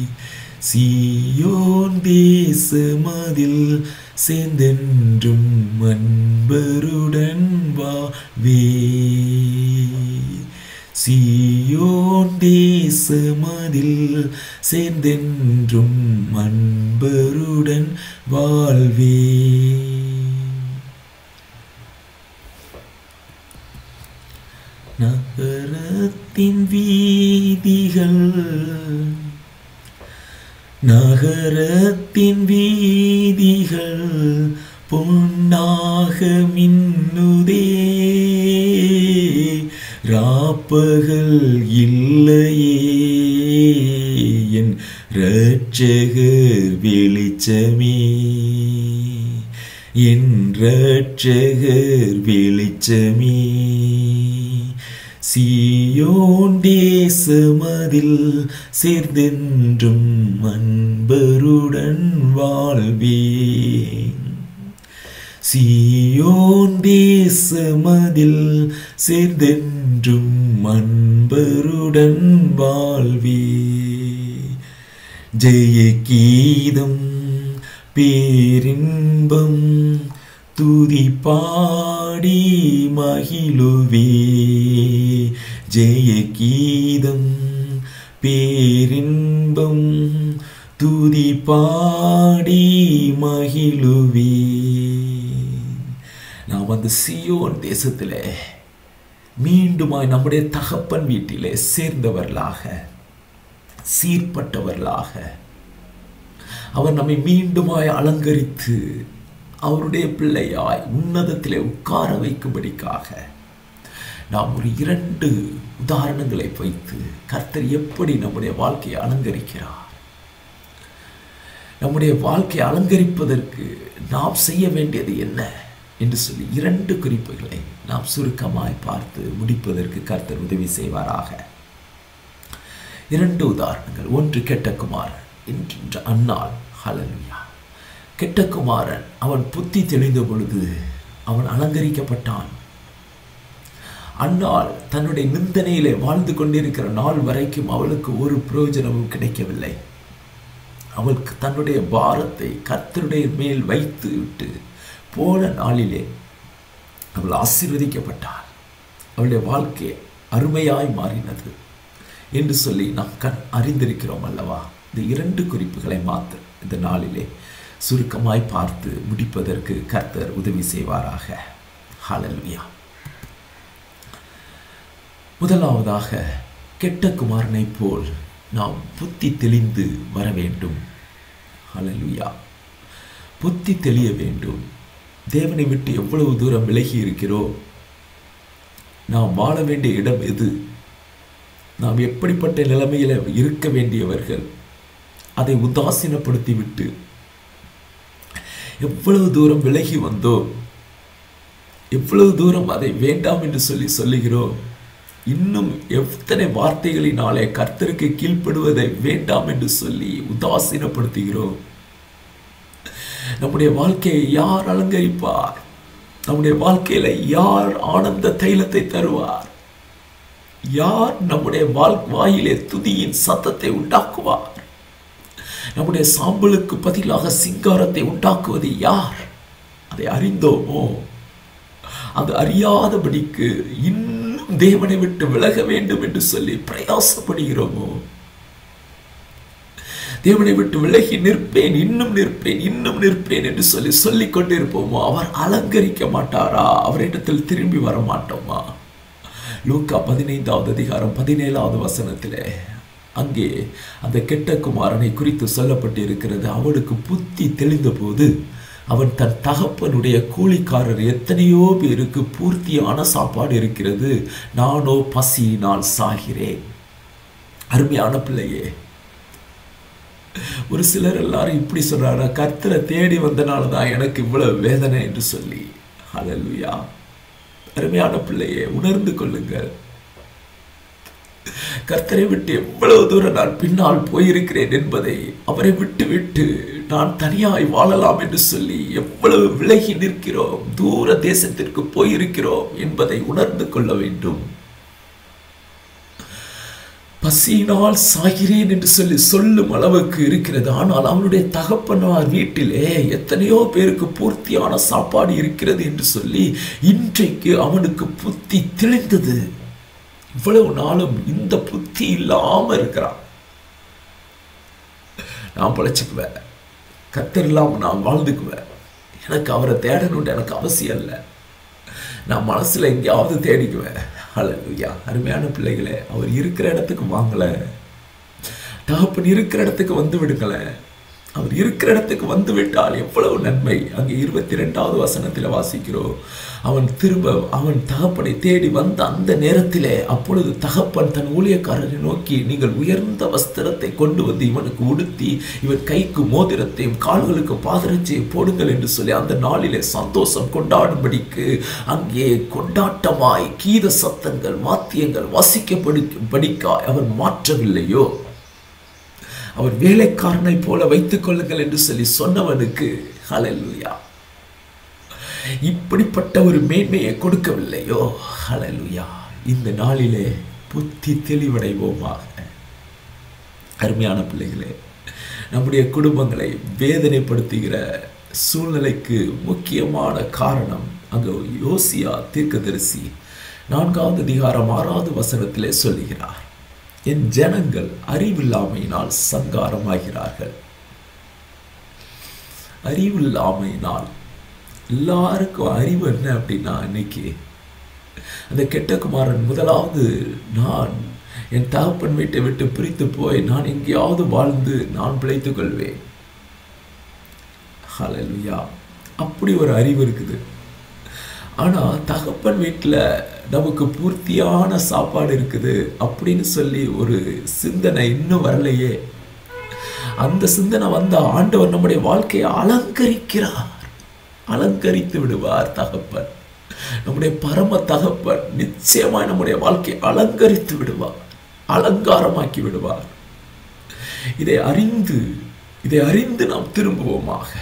சியோன் தேசமதில் சேர்ந்தென்றும் அன்பருடன் வாவே சியோன் தேசமதில் சேர்ந்தென்றும் அன்பருடன் வாழ்வே நகரத்தின் வீதிகள் நகரத்தின் வீதிகள் பொன்னாக மின்னுதே ராப்பகல் இல்லையே என் இரட்சகர் வெளிச்சமே என் இரட்சகர் வெளிச்சமே சியோன் தேசமதில் சேர்ந்தென்றும் அன்பருடன் வாழ்வேன் சியோன் தேசமதில் சேர்ந்தென்றும் அன்பருடன் வாழ்வே ஜெய கீதம் பேரின்பம் துதி பாடி மகிழுவே ஜெய கீதம் பேரின்பம் துதி பாடி மகிழுவே நாம் அந்த சியோன் தேசத்திலே மீண்டுமாய் நம்முடைய தகப்பன் வீட்டிலே சேர்ந்தவர்களாக சீர்பட்டவர்களாக அவர் நம்மை மீண்டுமாய் அலங்கரித்து அவருடைய பிள்ளையாய் உன்னதத்திலே உட்கார வைக்கும்படிக்காக நாம் ஒரு இரண்டு உதாரணங்களை வைத்து கர்த்தர் எப்படி நம்முடைய வாழ்க்கையை அலங்கரிக்கிறார் நம்முடைய வாழ்க்கையை அலங்கரிப்பதற்கு நாம் செய்ய வேண்டியது என்ன என்று சொல்லி இரண்டு குறிப்புகளை நாம் சுருக்கமாய் பார்த்து முடிப்பதற்கு கர்த்தர் உதவி செய்வாராக இரண்டு உதாரணங்கள் ஒன்று கெட்ட குமாரன் என்கின்ற அன்னாள் ஹலலுயா கெட்ட குமாரன் அவன் புத்தி தெளிந்த பொழுது அவன் அலங்கரிக்கப்பட்டான் அன்னாள் தன்னுடைய நிந்தனையிலே வாழ்ந்து கொண்டிருக்கிற நாள் வரைக்கும் அவளுக்கு ஒரு பிரயோஜனமும் கிடைக்கவில்லை அவளுக்கு தன்னுடைய பாரத்தை கர்த்தருடைய மேல் வைத்து விட்டு போன நாளிலே அவள் ஆசீர்வதிக்கப்பட்டாள் அவளுடைய வாழ்க்கை அருமையாய் மாறினது என்று சொல்லி நாம் கண் அறிந்திருக்கிறோம் அல்லவா இந்த இரண்டு குறிப்புகளை மாற்ற இந்த நாளிலே சுருக்கமாய் பார்த்து முடிப்பதற்கு கர்த்தர் உதவி செய்வாராக ஹalleluya முதலாவதாக கெட்ட குமாரனைப் போல் நாம் புத்தி தெளிந்து வர வேண்டும் ஹalleluya புத்தி தெளிய வேண்டும் தேவனை விட்டு எவ்வளவு தூரம் விலகி இருக்கிறோம் நாம் வாழ வேண்டிய இடம் எது நாம் எப்படிப்பட்ட நிலைமையில் இருக்க வேண்டியவர்கள் அதை உதாசீனப்படுத்தி விட்டு எவ்வளவு தூரம் விலகி வந்தோம் எவ்வளவு தூரம் அதை வேண்டாம் என்று சொல்லி சொல்லுகிறோம் இன்னும் எத்தனை வார்த்தைகளினாலே கர்த்தருக்கு கீழ்ப்படுவதை வேண்டாம் என்று சொல்லி உதாசீனப்படுத்துகிறோம் நம்முடைய வாழ்க்கையை யார் அலங்கரிப்பார் நம்முடைய வாழ்க்கையில யார் ஆனந்த தைலத்தை தருவார் யார் நம்முடைய வாழ் வாயிலே துதியின் சத்தத்தை உண்டாக்குவார் நம்முடைய சாம்பலுக்கு பதிலாக சிங்காரத்தை உண்டாக்குவது யார் அதை அறிந்தோமோ அது அறியாதபடிக்கு இன்னும் தேவனை விட்டு விலக வேண்டும் என்று சொல்லி பிரயாசப்படுகிறோமோ தேவனை விட்டு விலகி நிற்பேன் இன்னும் நிற்பேன் இன்னும் நிற்பேன் என்று சொல்லி சொல்லிக் கொண்டிருப்போமோ அவர் அலங்கரிக்க மாட்டாரா அவரிடத்தில் திரும்பி வர மாட்டோமா லூக்கா பதினைந்தாவது அதிகாரம் பதினேழாவது வசனத்திலே அங்கே அந்த கெட்ட குமாரனை குறித்து சொல்லப்பட்டிருக்கிறது அவனுக்கு புத்தி தெளிந்த போது அவன் தன் தகப்பனுடைய கூலிக்காரர் எத்தனையோ பேருக்கு பூர்த்தியான சாப்பாடு இருக்கிறது நானோ பசியினால் சாகிறேன் அருமையான பிள்ளையே ஒரு சிலர் எல்லாரும் இப்படி சொல்றாங்க கர்த்தரை தேடி வந்தனால தான் எனக்கு இவ்வளவு வேதனை என்று சொல்லி ஹalleluya அருமையான பிள்ளையே உணர்ந்து கொள்ளுங்கள் கர்த்தரை விட்டு எவ்வளவு தூரம் நான் பின்னால் போயிருக்கிறேன் என்பதை அவரை விட்டு விட்டு நான் தனியாய் வாழலாம் என்று சொல்லி எவ்வளவு விலகி நிற்கிறோம் தூர தேசத்திற்கு போயிருக்கிறோம் என்பதை உணர்ந்து கொள்ள வேண்டும் பசியினால் சாகிறேன் என்று சொல்லி சொல்லும் அளவுக்கு இருக்கிறது ஆனால் அவனுடைய தகப்பனார் வீட்டிலே எத்தனையோ பேருக்கு பூர்த்தியான சாப்பாடு இருக்கிறது என்று சொல்லி இன்றைக்கு அவனுக்கு புத்தி தெளிந்தது இவ்வளவு நாளும் இந்த புத்தி இல்லாம இருக்கிறான் நான் பழைச்சுக்குவேன் கத்தர் இல்லாம நான் வாழ்ந்துக்குவேன் எனக்கு அவரை தேடணும்னு எனக்கு அவசியம் இல்லை நான் மனசுல எங்கேயாவது தேடிக்குவேன் ஹalleluya அருமையான பிள்ளைகளே அவர் இருக்கிற இடத்துக்கு வாங்கல தகப்பன் இருக்கிற இடத்துக்கு வந்து விடுங்களேன் அவர் இருக்கிற இடத்துக்கு வந்து விட்டால் எவ்வளவு நன்மை அங்கே இருபத்தி ரெண்டாவது வசனத்தில் வாசிக்கிறோம் அவன் திரும்ப அவன் தகப்பனை தேடி வந்த அந்த நேரத்திலே அப்பொழுது தகப்பன் தன் ஊழியக்காரரை நோக்கி நீங்கள் உயர்ந்த வஸ்திரத்தை கொண்டு வந்து இவனுக்கு உடுத்தி இவன் கைக்கு மோதிரத்தையும் கால்களுக்கு பாதரட்சியை போடுங்கள் என்று சொல்லி அந்த நாளிலே சந்தோஷம் கொண்டாடும்படிக்கு அங்கே கொண்டாட்டமாய் கீத சத்தங்கள் வாத்தியங்கள் வாசிக்கப்படிக்காய் அவன் மாற்றவில்லையோ அவர் வேலைக்காரனை போல வைத்துக் கொள்ளுங்கள் என்று சொல்லி சொன்னவனுக்கு ஹalleluya இப்படிப்பட்ட ஒரு மேன்மையை கொடுக்கவில்லையோ ஹalleluya இந்த நாளிலே புத்தி தெளிவடைவோமாக அருமையான பிள்ளைகளே நம்முடைய குடும்பங்களை வேதனைப்படுத்துகிற சூழ்நிலைக்கு முக்கியமான காரணம் அங்கு யோசியா தீர்க்கதரிசி நான்காவது அதிகாரம் ஆறாவது வசனத்திலே சொல்லுகிறார் என் ஜனங்கள் அறிவில்லாமையினால் சங்காரமாகிறார்கள் அறிவில்லாமையினால் எல்லாருக்கும் அறிவு என்ன அப்படின்னா இன்னைக்கு அந்த கெட்ட குமாரன் முதலாவது நான் என் தகப்பன் வீட்டை விட்டு பிரித்து போய் நான் எங்கேயாவது வாழ்ந்து நான் பிழைத்துக் கொள்வேன் ஹalleluya அப்படி ஒரு அறிவு இருக்குது ஆனா தகப்பன் வீட்டில் நமக்கு பூர்த்தியான சாப்பாடு இருக்குது அப்படின்னு சொல்லி ஒரு சிந்தனை இன்னும் வரலையே அந்த சிந்தனை வந்த ஆண்டவர் நம்முடைய வாழ்க்கையை அலங்கரிக்கிறார் அலங்கரித்து விடுவார் தகப்பன் நம்முடைய பரம தகப்பன் நிச்சயமாய் நம்முடைய வாழ்க்கையை அலங்கரித்து விடுவார் அலங்காரமாக்கி விடுவார் இதை அறிந்து இதை அறிந்து நாம் திரும்புவோமாக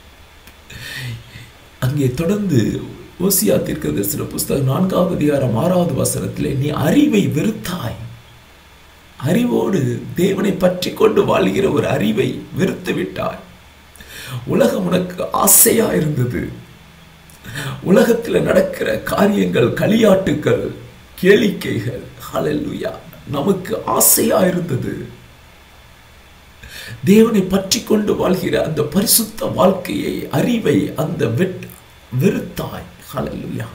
அங்கே தொடர்ந்து ஓசியா தீர்க்கதரிசன புஸ்தகம் நான்காவது அதிகாரம் ஆறாவது வசனத்திலே நீ அறிவை வெறுத்தாய் அறிவோடு தேவனை பற்றி கொண்டு வாழ்கிற ஒரு அறிவை வெறுத்து விட்டாய் உலகம் உனக்கு ஆசையா இருந்தது உலகத்தில் நடக்கிற காரியங்கள் களியாட்டுக்கள் கேளிக்கைகள் ஹalleluya நமக்கு ஆசையா இருந்தது தேவனை பற்றி கொண்டு வாழ்கிற அந்த பரிசுத்த வாழ்க்கையை அறிவை அந்த வெட் வெறுத்தாய் ஹalleluya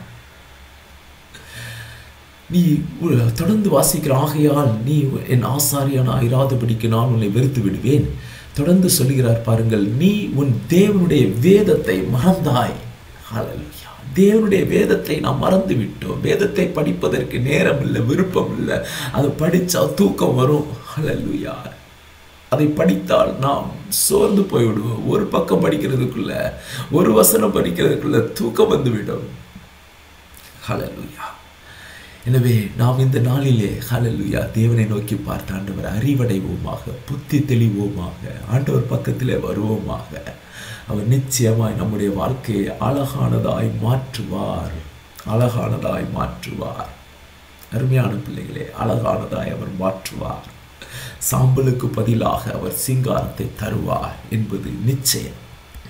நீ உ- தொடர்ந்து வாசிக்கிற ஆகையால் நீ என் ஆசாரியனா இராதபடிக்கு நான் உன்னை வெறுத்து விடுவேன் தொடர்ந்து சொல்லுகிறார் பாருங்கள் நீ உன் தேவனுடைய வேதத்தை மறந்தாய் ஹalleluya தேவனுடைய வேதத்தை நாம் மறந்து விட்டோம் வேதத்தை படிப்பதற்கு நேரம் இல்லை விருப்பம் இல்லை அது படிச்சா தூக்கம் வரும் ஹalleluya அதை படித்தால் நாம் சோர்ந்து போய்விடுவோம் ஒரு பக்கம் படிக்கிறதுக்குள்ள ஒரு வசனம் படிக்கிறதுக்குள்ள தூக்கம் வந்துவிடும் ஹalleluya எனவே நாம் இந்த நாளிலே ஹalleluya தேவனை நோக்கி பார்த்து ஆண்டவர் அறிவடைவோமாக புத்தி தெளிவோமாக ஆண்டவர் பக்கத்திலே வருவோமாக அவர் நிச்சயமாய் நம்முடைய வாழ்க்கையை அழகானதாய் மாற்றுவார் அழகானதாய் மாற்றுவார் அருமையான பிள்ளைகளே அழகானதாய் அவர் மாற்றுவார் சாம்பலுக்கு பதிலாக அவர் சிங்காரத்தை தருவார் என்பது நிச்சயம்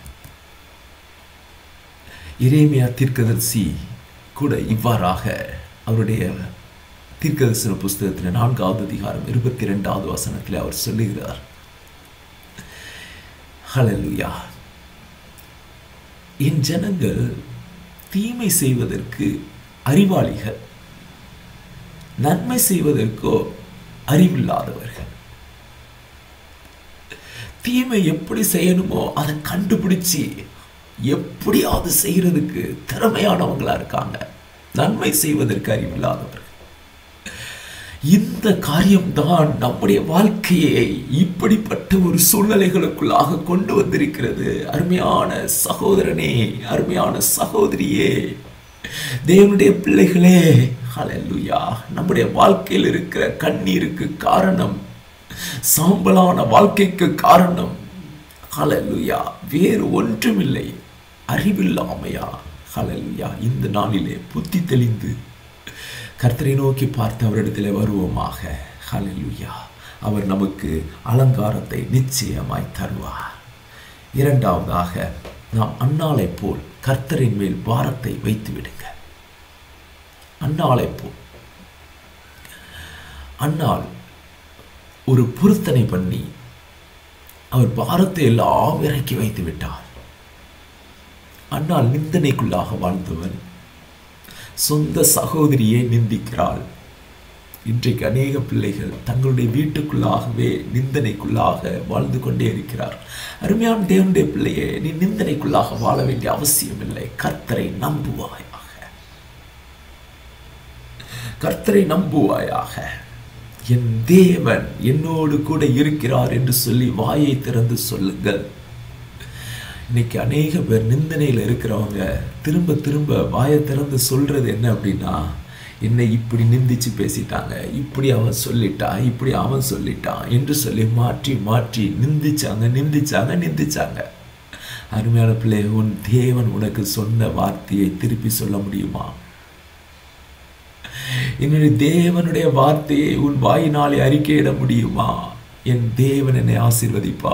இரேமியா தீர்க்கதரிசி கூட இவ்வாறாக அவருடைய தீர்க்கதரிசன புஸ்தகத்தில் நான்காவது அதிகாரம் இருபத்தி ரெண்டாவது வசனத்தில் அவர் சொல்லுகிறார் ஹalleluya என் ஜனங்கள் தீமை செய்வதற்கு அறிவாளிகள் நன்மை செய்வதற்கோ அறிவில்லாதவர்கள் தீமை எப்படி செய்யணுமோ அதை கண்டுபிடிச்சு எப்படியாவது செய்யறதுக்கு திறமையானவங்களா இருக்காங்க நன்மை செய்வதற்கு அறிவில்லாதவர்கள் இந்த காரியம்தான் நம்முடைய வாழ்க்கையை இப்படிப்பட்ட ஒரு சூழ்நிலைகளுக்குள்ளாக கொண்டு வந்திருக்கிறது அருமையான சகோதரனே அருமையான சகோதரியே தேவனுடைய பிள்ளைகளே ஹalleluya நம்முடைய வாழ்க்கையில் இருக்கிற கண்ணீருக்கு காரணம் சாம்பலான வாழ்க்கைக்கு காரணம் ஹalleluya வேறு ஒன்றுமில்லை அறிவில்லாமையா ஹalleluya இந்த நாளிலே புத்தி தெளிந்து கர்த்தரை நோக்கி பார்த்து அவரிடத்தில் வருவோமாக ஹalleluya அவர் நமக்கு அலங்காரத்தை நிச்சயமாய் தருவார் இரண்டாவதாக நாம் அன்னாளை போல் கர்த்தரின் மேல் பாரத்தை வைத்து விடுங்க அன்னாளை போல் அன்னாள் ஒரு பொருத்தனை பண்ணி அவர் பாரத்தை எல்லாம் இறக்கி வைத்து விட்டார் அன்னாள் நிந்தனைக்குள்ளாக வாழ்ந்தவன் சொந்த சகோதரியை நிந்திக்கிறாள் இன்றைக்கு அநேக பிள்ளைகள் தங்களுடைய வீட்டுக்குள்ளாகவே நிந்தனைக்குள்ளாக வாழ்ந்து கொண்டே இருக்கிறார் அருமையான தேவனுடைய பிள்ளையே நீ நிந்தனைக்குள்ளாக வாழ வேண்டிய அவசியம் இல்லை கர்த்தரை நம்புவாயாக கர்த்தரை நம்புவாயாக என் தேவன் என்னோடு கூட இருக்கிறார் என்று சொல்லி வாயை திறந்து சொல்லுங்கள் இன்னைக்கு அநேக பேர் நிந்தனையில் இருக்கிறவங்க திரும்ப திரும்ப வாயை திறந்து சொல்றது என்ன அப்படின்னா என்னை இப்படி நிந்திச்சு பேசிட்டாங்க இப்படி அவன் சொல்லிட்டா இப்படி அவன் சொல்லிட்டான் என்று சொல்லி மாற்றி மாற்றி நிந்திச்சாங்க நிந்திச்சாங்க நிந்திச்சாங்க அருமையான பிள்ளை உன் தேவன் உனக்கு சொன்ன வார்த்தையை திருப்பி சொல்ல முடியுமா என்னுடைய தேவனுடைய வார்த்தையை உன் வாயினாலே அறிக்கையிட முடியுமா என் தேவன் என்னை ஆசீர்வதிப்பார்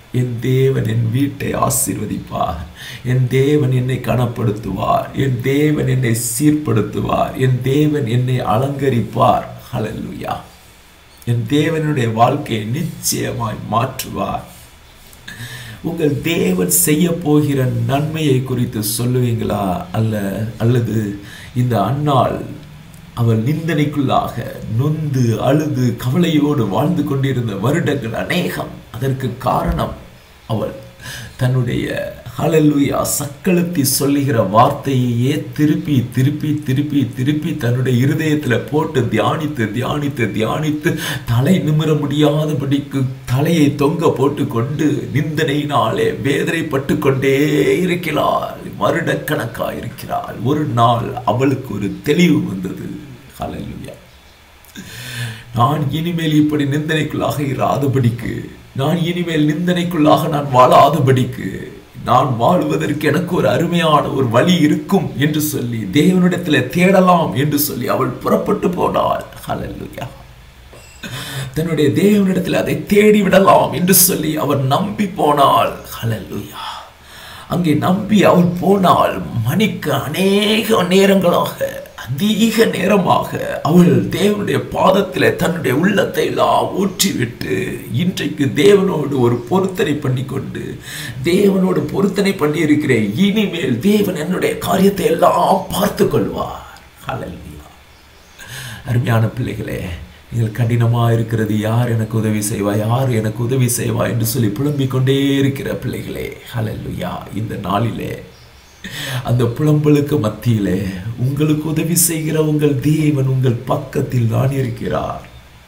என் தேவன் என் வீட்டை ஆசீர்வதிப்பார் என் தேவன் என்னை கனப்படுத்துவார் என் தேவன் என்னை சீர்படுத்துவார் என் தேவன் என்னை அலங்கரிப்பார் ஹalleluya என் தேவனுடைய வாழ்க்கையை நிச்சயமாய் மாற்றுவார் உங்கள் தேவன் செய்ய போகிற நன்மையை குறித்து சொல்லுவீங்களா அல்ல அல்லது இந்த அன்னாள் அவள் நிந்தனைக்குள்ளாக நொந்து அழுது கவலையோடு வாழ்ந்து கொண்டிருந்த வருடங்கள் அநேகம் அதற்கு காரணம் அவள் தன்னுடைய ஹalleluya சக்களத்தி சொல்லுகிற வார்த்தையையே திருப்பி திருப்பி திருப்பி திருப்பி தன்னுடைய இருதயத்தில் போட்டு தியானித்து தியானித்து தியானித்து தலை நிமிர முடியாதபடிக்கு தலையை தொங்க போட்டு கொண்டு நிந்தனையினாலே வேதனைப்பட்டு கொண்டே இருக்கிறாள் வருடக்கணக்காக இருக்கிறாள் ஒரு நாள் அவளுக்கு ஒரு தெளிவு வந்தது ஹalleluya நான் இனிமேல் இப்படி நிந்தனைக்குள்ளாக இராதபடிக்கு நான் இனிமேல் நிந்தனைக்குள்ளாக நான் வாழாதபடிக்கு நான் வாழ்வதற்கு எனக்கு ஒரு அருமையான ஒரு வழி இருக்கும் என்று சொல்லி தேவனிடத்தில் தேடலாம் என்று சொல்லி அவள் புறப்பட்டு போனாள் ஹalleluya தன்னுடைய தேவனிடத்தில் அதை தேடி விடலாம் என்று சொல்லி அவள் நம்பி போனாள் ஹalleluya அங்கே நம்பி அவள் போனால் மணிக்கு அநேக நேரங்களாக அதிக நேரமாக அவள் தேவனுடைய பாதத்தில் தன்னுடைய உள்ளத்தை எல்லாம் ஊற்றிவிட்டு இன்றைக்கு தேவனோடு ஒரு பொருத்தனை பண்ணி கொண்டு தேவனோடு பொருத்தனை பண்ணி இருக்கிறேன் இனிமேல் தேவன் என்னுடைய காரியத்தை எல்லாம் பார்த்து கொள்வார் ஹalleluya அருமையான பிள்ளைகளே நீங்கள் கடினமாக இருக்கிறது யார் எனக்கு உதவி செய்வா யார் எனக்கு உதவி செய்வா என்று சொல்லி புலம்பிக் கொண்டே இருக்கிற பிள்ளைகளே ஹalleluya இந்த நாளிலே அந்த புலம்பலுக்கு மத்தியிலே உங்களுக்கு உதவி செய்கிற உங்கள் தேவன் உங்கள் பக்கத்தில் தான் இருக்கிறார்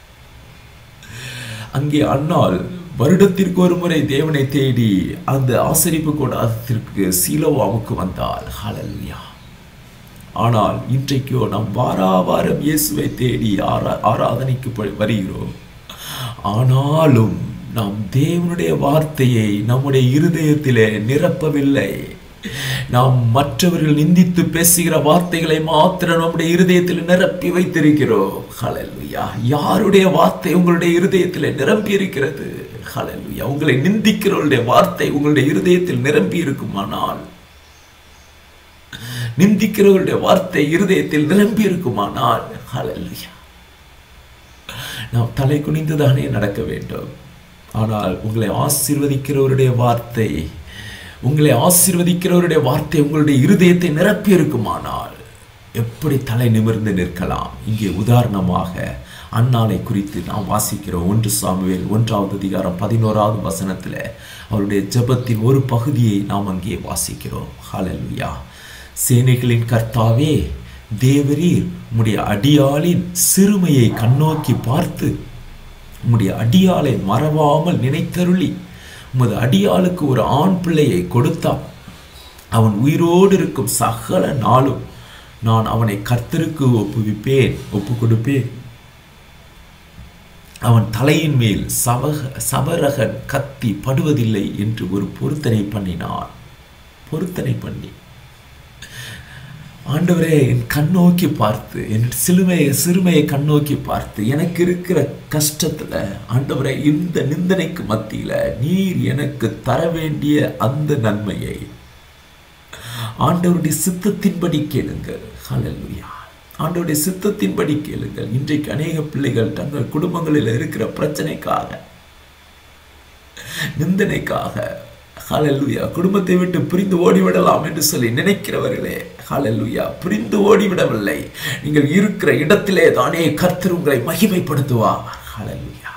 அங்கே அன்னாள் வருடத்திற்கு ஒரு முறை தேவனை தேடி அந்த ஆசரிப்பு கூடாரத்திற்கு சீலோவாவுக்கு வந்தாள் ஹalleluya ஆனால் இன்றைக்கோ நாம் வாரா வாரம் இயேசுவை தேடி ஆரா ஆராதனைக்கு போய் வருகிறோம் ஆனாலும் நாம் தேவனுடைய வார்த்தையை நம்முடைய இருதயத்திலே நிரப்பவில்லை நாம் மற்றவர்கள் நிந்தித்து பேசுகிற வார்த்தைகளை மாத்திரம் நம்முடைய இருதயத்தில் நிரப்பி வைத்திருக்கிறோம் ஹalleluya யாருடைய வார்த்தை உங்களுடைய இருதயத்தில் நிரம்பி இருக்கிறது ஹalleluya உங்களை நிந்திக்கிறவருடைய வார்த்தை உங்களுடைய இருதயத்தில் நிரம்பி இருக்குமானால் நிந்திக்கிறவருடைய வார்த்தை இருதயத்தில் நிரம்பி இருக்குமானால் ஹalleluya நாம் தலை குனிந்து தானே நடக்க வேண்டும் ஆனால் உங்களை ஆசீர்வதிக்கிறவருடைய வார்த்தை உங்களை ஆசீர்வதிக்கிறவருடைய வார்த்தை உங்களுடைய இருதயத்தை நிரப்பி இருக்குமானால் எப்படி தலை நிமிர்ந்து நிற்கலாம் இங்கே உதாரணமாக அன்னாளை குறித்து நாம் வாசிக்கிறோம் ஒன்று சாமுவேல் ஒன்றாவது அதிகாரம் பதினோராவது வசனத்தில் அவருடைய ஜெபத்தின் ஒரு பகுதியை நாம் அங்கே வாசிக்கிறோம் ஹalleluya சேனைகளின் கர்த்தாவே தேவரீர் உம்முடைய அடியாளின் சிறுமையை கண்ணோக்கி பார்த்து உம்முடைய அடியாளை மறவாமல் நினைத்தருளி உமது அடியாளுக்கு ஒரு ஆண் பிள்ளையை கொடுத்தார் அவன் உயிரோடு இருக்கும் சகல நாளும் நான் அவனை கர்த்தருக்கு ஒப்புவிப்பேன் ஒப்பு கொடுப்பேன் அவன் தலையின் மேல் சவக சபரகன் கத்தி படுவதில்லை என்று ஒரு பொருத்தனை பண்ணினான் பொருத்தனை பண்ணி ஆண்டவரே என் கண்ணோக்கி பார்த்து என் சிலுமையை சிறுமையை கண்ணோக்கி பார்த்து எனக்கு இருக்கிற கஷ்டத்துல ஆண்டவரே இந்த நிந்தனைக்கு மத்தியில நீர் எனக்கு தர வேண்டிய அந்த நன்மையை ஆண்டவருடைய சித்தத்தின்படி கேளுங்கள் ஹalleluya ஆண்டவருடைய சித்தத்தின்படி கேளுங்கள் இன்றைக்கு அநேக பிள்ளைகள் தங்கள் குடும்பங்களில் இருக்கிற பிரச்சனைக்காக நிந்தனைக்காக ஹalleluya குடும்பத்தை விட்டு பிரிந்து ஓடிவிடலாம் என்று சொல்லி நினைக்கிறவர்களே ஹalleluya பிரிந்து ஓடிவிடவில்லை நீங்கள் இருக்கிற இடத்திலே தானே கர்த்தர் உங்களை மகிமைப்படுத்துவார் ஹalleluya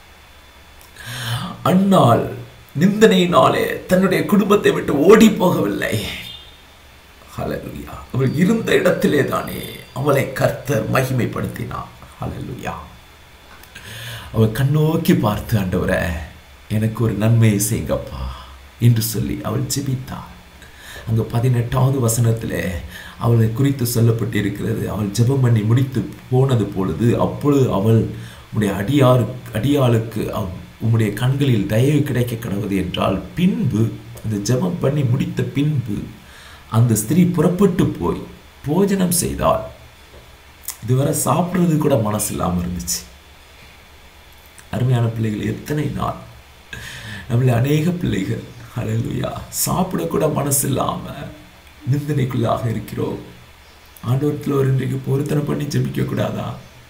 அன்னாள் நிந்தனையினாலே தன்னுடைய குடும்பத்தை விட்டு ஓடி போகவில்லை ஹalleluya அவள் இருந்த இடத்திலே தானே அவளை கர்த்தர் மகிமைப்படுத்தினார் ஹalleluya அவள் கண்ணோக்கி பார்த்து ஆண்டவரே எனக்கு ஒரு நன்மையை செய்யுங்கப்பா என்று சொல்லி அவள் ஜெபித்தாள் அங்கே பதினெட்டாவது வசனத்தில் அவளை குறித்து சொல்லப்பட்டிருக்கிறது அவள் ஜெபம் பண்ணி முடித்து போனது பொழுது அப்பொழுது அவள் உடைய அடியாரு அடியாளுக்கு அவ் உம்முடைய கண்களில் தயவு கிடைக்க கடவுது என்றால் பின்பு அந்த ஜெபம் பண்ணி முடித்த பின்பு அந்த ஸ்திரீ புறப்பட்டு போய் போஜனம் செய்தாள் இதுவரை சாப்பிட்றது கூட மனசு இல்லாமல் இருந்துச்சு அருமையான பிள்ளைகள் எத்தனை நாள் நம்மள அநேக பிள்ளைகள் ஹalleluya சாப்பிடக்கூட மனசு இல்லாம நிந்தனைக்குள்ளாக இருக்கிறோம் ஆண்டவரத்தில் ஒரு இன்றைக்கு பொருத்தனை பண்ணி ஜெபிக்க கூடாதா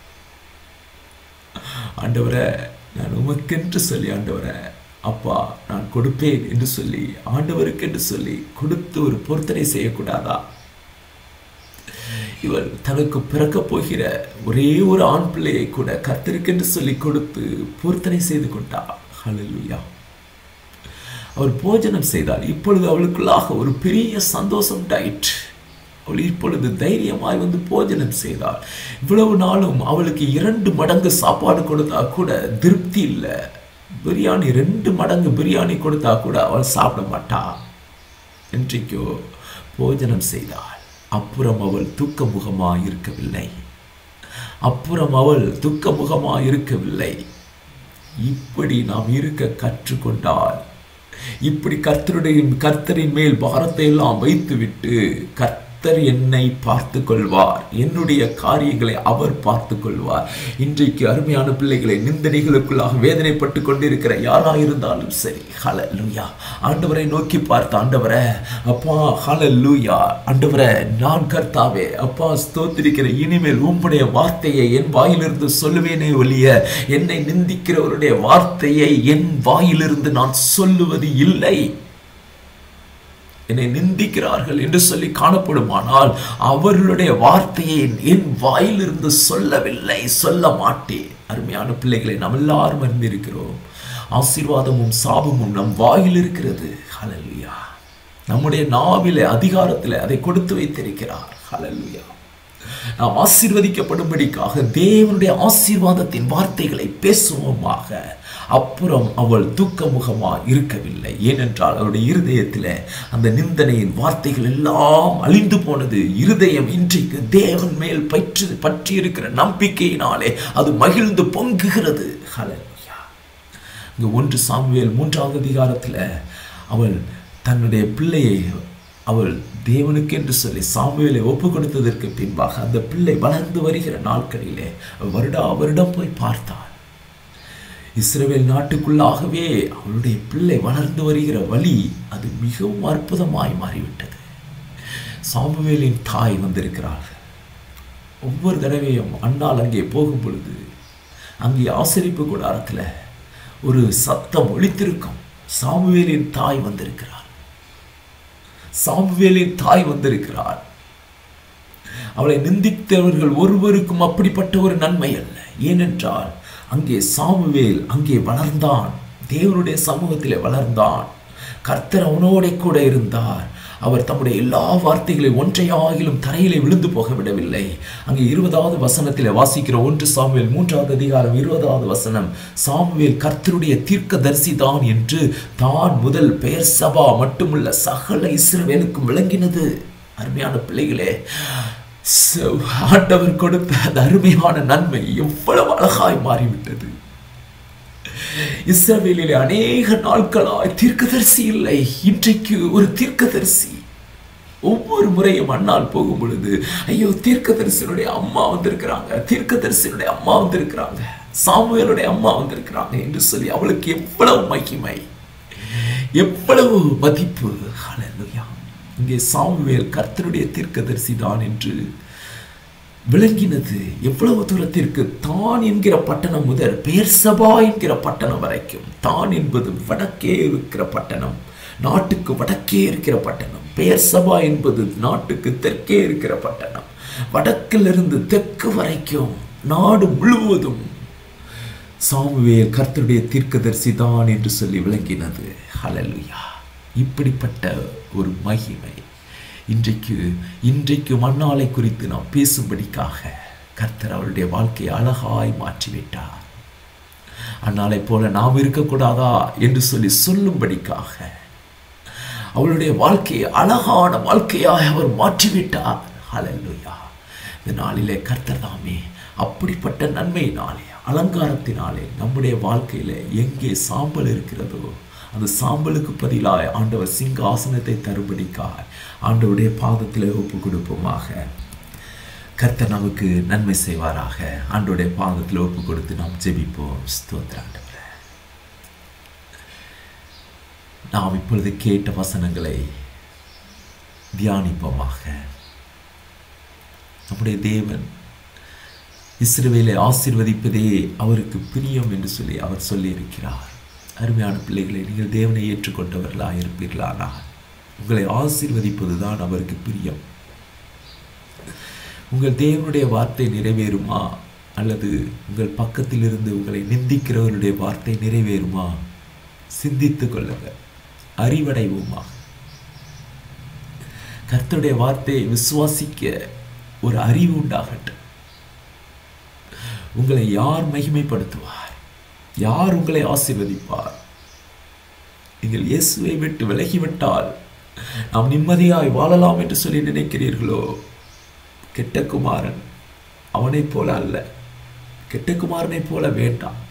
ஆண்டவரை நான் உமக்கென்று சொல்லி ஆண்டவரை அப்பா நான் கொடுப்பேன் என்று சொல்லி ஆண்டவருக்கு என்று சொல்லி கொடுத்து ஒரு பொருத்தனை செய்யக்கூடாதா இவள் தனக்கு பிறக்கப் போகிற ஒரே ஒரு ஆண் பிள்ளையை கூட கர்த்தருக்கென்று சொல்லி கொடுத்து பொருத்தனை செய்து கொண்டார் ஹalleluya அவர் போஜனம் செய்தால் இப்பொழுது அவளுக்குள்ளாக ஒரு பெரிய சந்தோஷம் உண்டாயிற்று அவள் இப்பொழுது தைரியமாய் வந்து போஜனம் செய்தாள் இவ்வளவு நாளும் அவளுக்கு இரண்டு மடங்கு சாப்பாடு கொடுத்தா கூட திருப்தி இல்லை பிரியாணி ரெண்டு மடங்கு பிரியாணி கொடுத்தா கூட அவள் சாப்பிட மாட்டா இன்றைக்கோ போஜனம் செய்தாள் அப்புறம் அவள் துக்க முகமாய் இருக்கவில்லை அப்புறம் அவள் துக்க முகமாய் இருக்கவில்லை இப்படி நாம் இருக்க கற்றுக்கொண்டால் இப்படி கர்த்தருடைய கர்த்தரின் மேல் பாரத்தை எல்லாம் வைத்துவிட்டு கர்த்தர் என்னை பார்த்து கொள்வார் என்னுடைய காரியங்களை அவர் பார்த்து கொள்வார் இன்றைக்கு அருமையான பிள்ளைகளை நிந்தனைகளுக்குள்ளாக வேதனைப்பட்டு கொண்டிருக்கிற யாரா இருந்தாலும் சரி ஹalleluya ஆண்டவரை நோக்கி பார்த்த ஆண்டவரே அப்பா ஹalleluya ஆண்டவரே நான் கர்த்தாவே அப்பா ஸ்தோத்திரிக்கிற இனிமேல் உம்முடைய வார்த்தையை என் வாயிலிருந்து சொல்லுவேனே ஒழிய என்னை நிந்திக்கிறவருடைய வார்த்தையை என் வாயிலிருந்து நான் சொல்லுவது இல்லை என்னை நிந்திக்கிறார்கள் என்று சொல்லி காணப்படுமானால் அவர்களுடைய வார்த்தையை என் வாயிலிருந்து சொல்லவில்லை சொல்ல மாட்டேன் அருமையான பிள்ளைகளை நாம் எல்லாரும் அறிந்திருக்கிறோம் ஆசீர்வாதமும் சாபமும் நம் வாயில் இருக்கிறது ஹalleluya நம்முடைய நாவிலே அதிகாரத்தில் அதை கொடுத்து வைத்திருக்கிறார் ஹalleluya நாம் ஆசீர்வதிக்கப்படும்படிக்காக தேவனுடைய ஆசீர்வாதத்தின் வார்த்தைகளை பேசுவோமாக அப்புறம் அவள் தூக்கமுகமா இருக்கவில்லை ஏனென்றால் அவளுடைய இருதயத்தில் அந்த நிந்தனையின் வார்த்தைகள் எல்லாம் அழிந்து போனது இருதயம் இன்றைக்கு தேவன் மேல் பற்று பற்றி இருக்கிற நம்பிக்கையினாலே அது மகிழ்ந்து பொங்குகிறது ஹalleluya இங்க ஒன்று சாமுவேல் மூன்றாவது அதிகாரத்தில் அவள் தன்னுடைய பிள்ளையை அவள் தேவனுக்கென்று சொல்லி சாமுவேலை ஒப்பு கொடுத்ததற்கு பின்பாக அந்த பிள்ளை வளர்ந்து வருகிற நாட்களிலே வருடா வருடம் போய் பார்த்தாள் இஸ்ரவேல் நாட்டுக்குள்ளாகவே அவளுடைய பிள்ளை வளர்ந்து வருகிற வழி அது மிகவும் அற்புதமாய் மாறிவிட்டது சாமுவேலின் தாய் வந்திருக்கிறார்கள் ஒவ்வொரு தடவையும் அண்ணால் அங்கே போகும் பொழுது அங்கே ஆசிரிப்பு கூடாரத்தில் ஒரு சத்தம் ஒழித்திருக்கும் சாமுவேலின் தாய் வந்திருக்கிறார் சாமுவேலின் தாய் வந்திருக்கிறார் அவளை நிந்தித்தவர்கள் ஒருவருக்கும் அப்படிப்பட்ட ஒரு நன்மை அல்ல ஏனென்றால் அங்கே சாமுவேல் அங்கே வளர்ந்தான் தேவனுடைய சமூகத்திலே வளர்ந்தான் கர்த்தர் அவனோட கூட இருந்தார் அவர் தம்முடைய எல்லா வார்த்தைகளையும் ஒன்றையாகிலும் தரையிலே விழுந்து போக விடவில்லை அங்கே இருபதாவது வசனத்தில் வாசிக்கிற ஒன்று சாமுவேல் மூன்றாவது அதிகாரம் இருபதாவது வசனம் சாமுவேல் கர்த்தருடைய தீர்க்க தரிசிதான் என்று தான் முதல் பெயர் சபா மட்டுமல்ல சகல இஸ்ரவேலுக்கும் விளங்கினது அருமையான பிள்ளைகளே ச- ஆண்டவர் கொடுத்த அந்த அருமையான நன்மை எவ்வளவு அழகாய் மாறிவிட்டது இஸ்ரவேலிலே அநேக நாட்களாய் தீர்க்கதரிசி இல்லை இன்றைக்கு ஒரு தீர்க்கதரிசி ஒவ்வொரு முறையும் அண்ணால் போகும் பொழுது ஐயோ தீர்க்கதரிசனுடைய அம்மா வந்திருக்கிறாங்க தீர்க்கதரிசனுடைய அம்மா வந்திருக்கிறாங்க சாமுவேலுடைய அம்மா வந்திருக்கிறாங்க என்று சொல்லி அவளுக்கு எவ்வளவு மகிமை எவ்வளவு மதிப்பு ஹalleluya இங்கே சாமுவேல் கர்த்தருடைய தீர்க்கதரிசி தான் என்று விளங்கினது எவ்வளவு தூரத்திற்கு தான் என்கிற பட்டணம் முதல் பேர்சபா என்கிற பட்டணம் வரைக்கும் தான் என்பது வடக்கே இருக்கிற பட்டணம் நாட்டுக்கு வடக்கே இருக்கிற பட்டணம் பேர்சபா என்பது நாட்டுக்கு தெற்கே இருக்கிற பட்டணம் வடக்கிலிருந்து தெற்கு வரைக்கும் நாடு முழுவதும் சாமுவேல் கர்த்தருடைய தீர்க்கதரிசி தான் என்று சொல்லி விளங்கினது ஹalleluya இப்படிப்பட்ட ஒரு மகிமை இன்றைக்கு இன்றைக்கு மண்ணாலை குறித்து நாம் பேசும்படிக்காக கர்த்தர் அவருடைய வாழ்க்கையை அழகாய் மாற்றிவிட்டார் அந்நாளைப் போல நாம் இருக்கக்கூடாதா என்று சொல்லி சொல்லும்படிக்காக அவளுடைய வாழ்க்கையை அழகான வாழ்க்கையாய் அவர் மாற்றிவிட்டார் ஹalleluya இந்த நாளிலே கர்த்தர் தாமே அப்படிப்பட்ட நன்மையினாலே அலங்காரத்தினாலே நம்முடைய வாழ்க்கையில எங்கே சாம்பல் இருக்கிறதோ அந்த சாம்பலுக்கு பதிலாய் ஆண்டவர் சிங்காசனத்தை தரும்படிக்காய் ஆண்டவருடைய பாதத்திலே ஒப்பு கொடுப்போமாக கர்த்தர் நமக்கு நன்மை செய்வாராக ஆண்டோடைய பாதத்தில் ஒப்பு கொடுத்து நாம் ஜெபிப்போம் ஸ்தோத்திர ஆண்டவரே நாம் இப்பொழுது கேட்ட வசனங்களை தியானிப்போமாக நம்முடைய தேவன் இஸ்ரவேலை ஆசீர்வதிப்பதே அவருக்கு பிரியம் என்று சொல்லி அவர் சொல்லியிருக்கிறார் அருமையான பிள்ளைகளை நீங்கள் தேவனை ஏற்றுக்கொண்டவர்களாக இருப்பீர்களானால் உங்களை ஆசீர்வதிப்பது தான் அவருக்கு பிரியம் உங்கள் தேவனுடைய வார்த்தை நிறைவேறுமா அல்லது உங்கள் பக்கத்தில் இருந்து உங்களை நிந்திக்கிறவருடைய வார்த்தை நிறைவேறுமா சிந்தித்துக் கொள்ளுங்கள் அறிவடைவோமா கர்த்தருடைய வார்த்தையை விசுவாசிக்க ஒரு அறிவு உண்டாகட்டும் உங்களை யார் மகிமைப்படுத்துவார் யார் உங்களை ஆசீர்வதிப்பார் நீங்கள் இயேசுவை விட்டு விலகிவிட்டால் நாம் நிம்மதியாய் வாழலாம் என்று சொல்லி நினைக்கிறீர்களோ கெட்ட குமாரன் அவனைப் போல அல்ல கெட்ட குமாரனைப் போல வேண்டாம்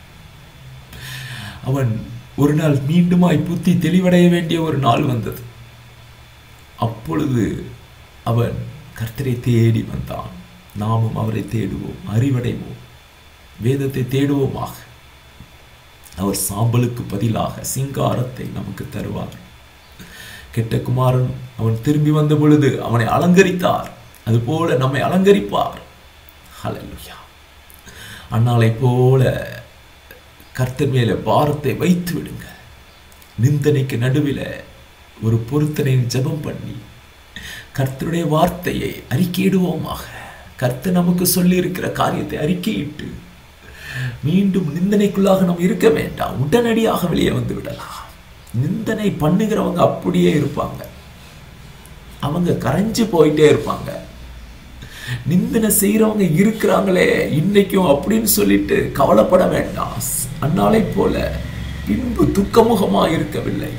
அவன் ஒரு நாள் மீண்டுமாய் புத்தி தெளிவடைய வேண்டிய ஒரு நாள் வந்தது அப்பொழுது அவன் கர்த்தரை தேடி வந்தான் நாமும் அவரை தேடுவோம் அறிவடைவோம் வேதத்தை தேடுவோமாக அவர் சாம்பலுக்கு பதிலாக சிங்காரத்தை நமக்கு தருவார் கெட்ட குமாரன் அவன் திரும்பி வந்த பொழுது அவனை அலங்கரித்தார் அதுபோல நம்மை அலங்கரிப்பார் ஹalleluya அன்னாலை போல கர்த்தர் மேல பாரத்தை வைத்து விடுங்க நிந்தனைக்கு நடுவில் ஒரு பொருத்தனை ஜெபம் பண்ணி கர்த்தருடைய வார்த்தையை அறிக்கையிடுவோமாக கர்த்தர் நமக்கு சொல்லி இருக்கிற காரியத்தை அறிக்கையிட்டு மீண்டும் நிந்தனைக்குள்ளாக நாம் இருக்க வேண்டாம் உடனடியாக வெளியே வந்து விடலாம் நிந்தனை பண்ணுகிறவங்க அப்படியே இருப்பாங்க அவங்க கரைஞ்சு போயிட்டே இருப்பாங்க நிந்தனை செய்யறவங்க இருக்கிறாங்களே இன்னைக்கும் அப்படின்னு சொல்லிட்டு கவலைப்பட வேண்டாம் அன்னாலை போல பின்பு துக்கமுகமா இருக்கவில்லை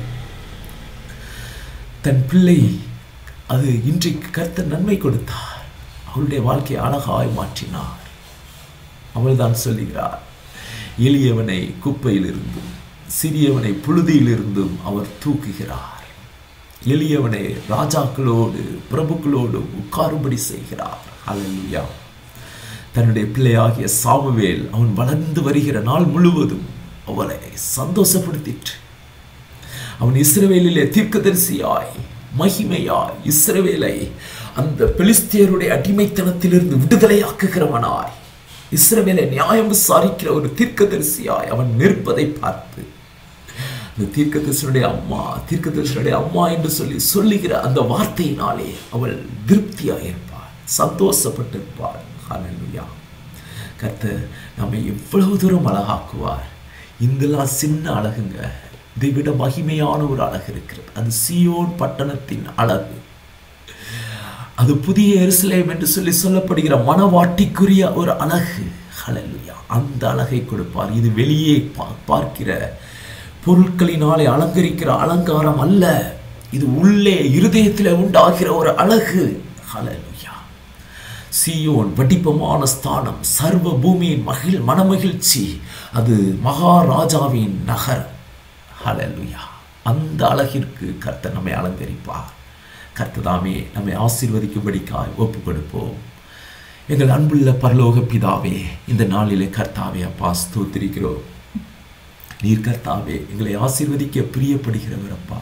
தன் பிள்ளை அது இன்றைக்கு கர்த்தர் நன்மை கொடுத்தார் அவளுடைய வாழ்க்கையை அழகாய் மாற்றினார் அவள் தான் சொல்லுகிறார் எளியவனை குப்பையிலிருந்தும் சிறியவனை புழுதியிலிருந்தும் அவர் தூக்குகிறார் எளியவனை ராஜாக்களோடு பிரபுக்களோடு உட்காரும்படி செய்கிறார் அல்லா தன்னுடைய பிள்ளையாகிய சாமுவேல் அவன் வளர்ந்து வருகிற நாள் முழுவதும் அவளை சந்தோஷப்படுத்திற்று அவன் இஸ்ரவேலிலே தீர்க்கதரிசியாய் மகிமையாய் இஸ்ரவேலை அந்த பெலிஸ்தியருடைய அடிமைத்தனத்திலிருந்து விடுதலையாக்குகிறவனாய் இஸ்ரவேலை நியாயம் விசாரிக்கிற ஒரு தீர்க்கதரிசியாய் அவன் நிற்பதை பார்த்து அந்த தீர்க்கதரிசனுடைய அம்மா தீர்க்கதரிசனுடைய அம்மா என்று சொல்லி சொல்லுகிற அந்த வார்த்தையினாலே அவள் திருப்தியாக இருப்பாள் சந்தோஷப்பட்டிருப்பாள் ஹalleluya கர்த்தர் நம்மை எவ்வளவு தூரம் அழகாக்குவார் இதெல்லாம் சின்ன அழகுங்க இதை விட மகிமையான ஒரு அழகு இருக்கிறது அது சியோன் பட்டணத்தின் அழகு அது புதிய எருசலேம் என்று சொல்லி சொல்லப்படுகிற மனவாட்டிக்குரிய ஒரு அழகு ஹalleluya அந்த அழகை கொடுப்பார் இது வெளியே பார்க்கிற பொருட்களினாலே அலங்கரிக்கிற அலங்காரம் அல்ல இது உள்ளே இருதயத்தில் உண்டாகிற ஒரு அழகு ஹalleluya சியோன் வடிப்பமான ஸ்தானம் சர்வ பூமியின் மகிழ் மனமகிழ்ச்சி அது மகாராஜாவின் நகரம் ஹalleluya அந்த அழகிற்கு கர்த்தர் நம்மை அலங்கரிப்பார் கர்த்ததாமே நம்மை ஆசீர்வதிக்கும்படிக்காய் ஒப்பு கொடுப்போம் எங்கள் அன்புள்ள பரலோக பிதாவே இந்த நாளிலே கர்த்தாவே அப்பா ஸ்தோத்திரிக்கிறோம் நீர் கர்த்தாவே எங்களை ஆசீர்வதிக்க பிரியப்படுகிறவர் அப்பா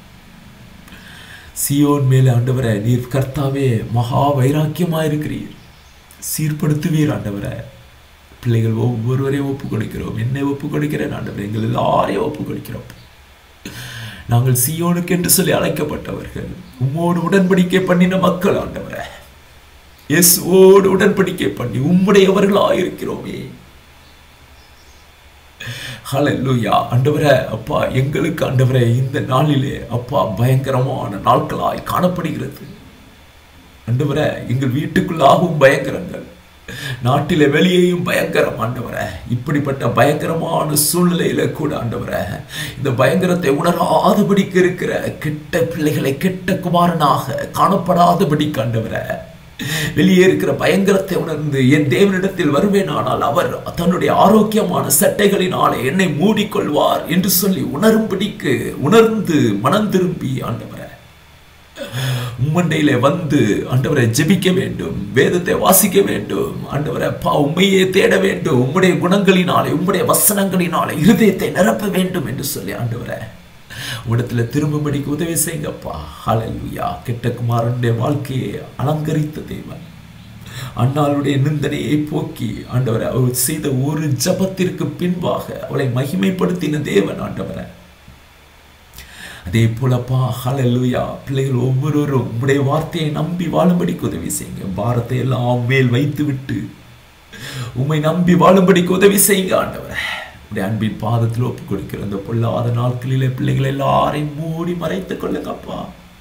சியோன் மேலே ஆண்டவரை நீர் கர்த்தாவே மகா வைராக்கியமா இருக்கிறீர் சீர்படுத்துவீர் ஆண்டவரை பிள்ளைகள் ஒவ்வொருவரையும் ஒப்பு கொடுக்கிறோம் என்னை ஒப்பு கொடுக்கிறேன் ஆண்டவர் எங்கள் எல்லாரையும் ஒப்பு கொடுக்கிறோம் நாங்கள் சியோனுக்கு என்று சொல்லி அழைக்கப்பட்டவர்கள் உம்மோடு உடன்படிக்கை பண்ணின மக்கள் ஆண்டவரை இயேசுவோடு உடன்படிக்கை பண்ணி உம்முடையவர்களாயிருக்கிறோமே ஹalleluya ஆண்டவரே அப்பா எங்களுக்கு ஆண்டவரே இந்த நாளிலே அப்பா பயங்கரமான நாட்களாய் காணப்படுகிறது ஆண்டவரே எங்கள் வீட்டுக்குள்ளாகவும் பயங்கரங்கள் நாட்டிலே வெளியேயும் பயங்கரம் ஆண்டவரே இப்படிப்பட்ட பயங்கரமான சூழ்நிலையில கூட ஆண்டவரே இந்த பயங்கரத்தை உணராதபடிக்கு இருக்கிற கெட்ட பிள்ளைகளை கெட்ட குமாரனாக காணப்படாதபடிக்கு ஆண்டவரே வெளியே இருக்கிற பயங்கரத்தை உணர்ந்து என் தேவனிடத்தில் வருவேன் ஆனால் அவர் தன்னுடைய ஆரோக்கியமான சட்டைகளினாலே என்னை மூடிக்கொள்வார் என்று சொல்லி உணரும்படிக்கு உணர்ந்து மனம் திரும்பி ஆண்டவரை உம்மண்டையிலே வந்து ஆண்டவரை ஜெபிக்க வேண்டும் வேதத்தை வாசிக்க வேண்டும் ஆண்டவரை அப்பா உண்மையே தேட வேண்டும் உம்முடைய குணங்களினாலே உம்முடைய வசனங்களினாலே இருதயத்தை நிரப்ப வேண்டும் என்று சொல்லி ஆண்டவரை உடத்துல திரும்பும்படிக்கு உதவி செய்யுங்கப்பா ஹalleluya கெட்ட குமாரனுடைய வாழ்க்கையை அலங்கரித்த தேவன் அன்னாளுடைய நிந்தனையை போக்கி ஆண்டவரை அவர் செய்த ஒரு ஜபத்திற்கு பின்பாக அவளை மகிமைப்படுத்தின தேவன் ஆண்டவரை அதே போலப்பா ஹalleluya பிள்ளைகள் ஒவ்வொருவரும் உம்முடைய வார்த்தையை நம்பி வாழும்படிக்கு உதவி செய்யுங்க பாரத்தை எல்லாம் மேல் வைத்து விட்டு உம்மை நம்பி வாழும்படிக்கு உதவி செய்யுங்க ஆண்டவரே உடைய அன்பின் பாதத்தில் ஒப்பு கொடுக்கிற அந்த பொல்லாத நாட்களிலே பிள்ளைகள் எல்லாரையும் மூடி மறைத்துக் கொள்ளுங்கப்பா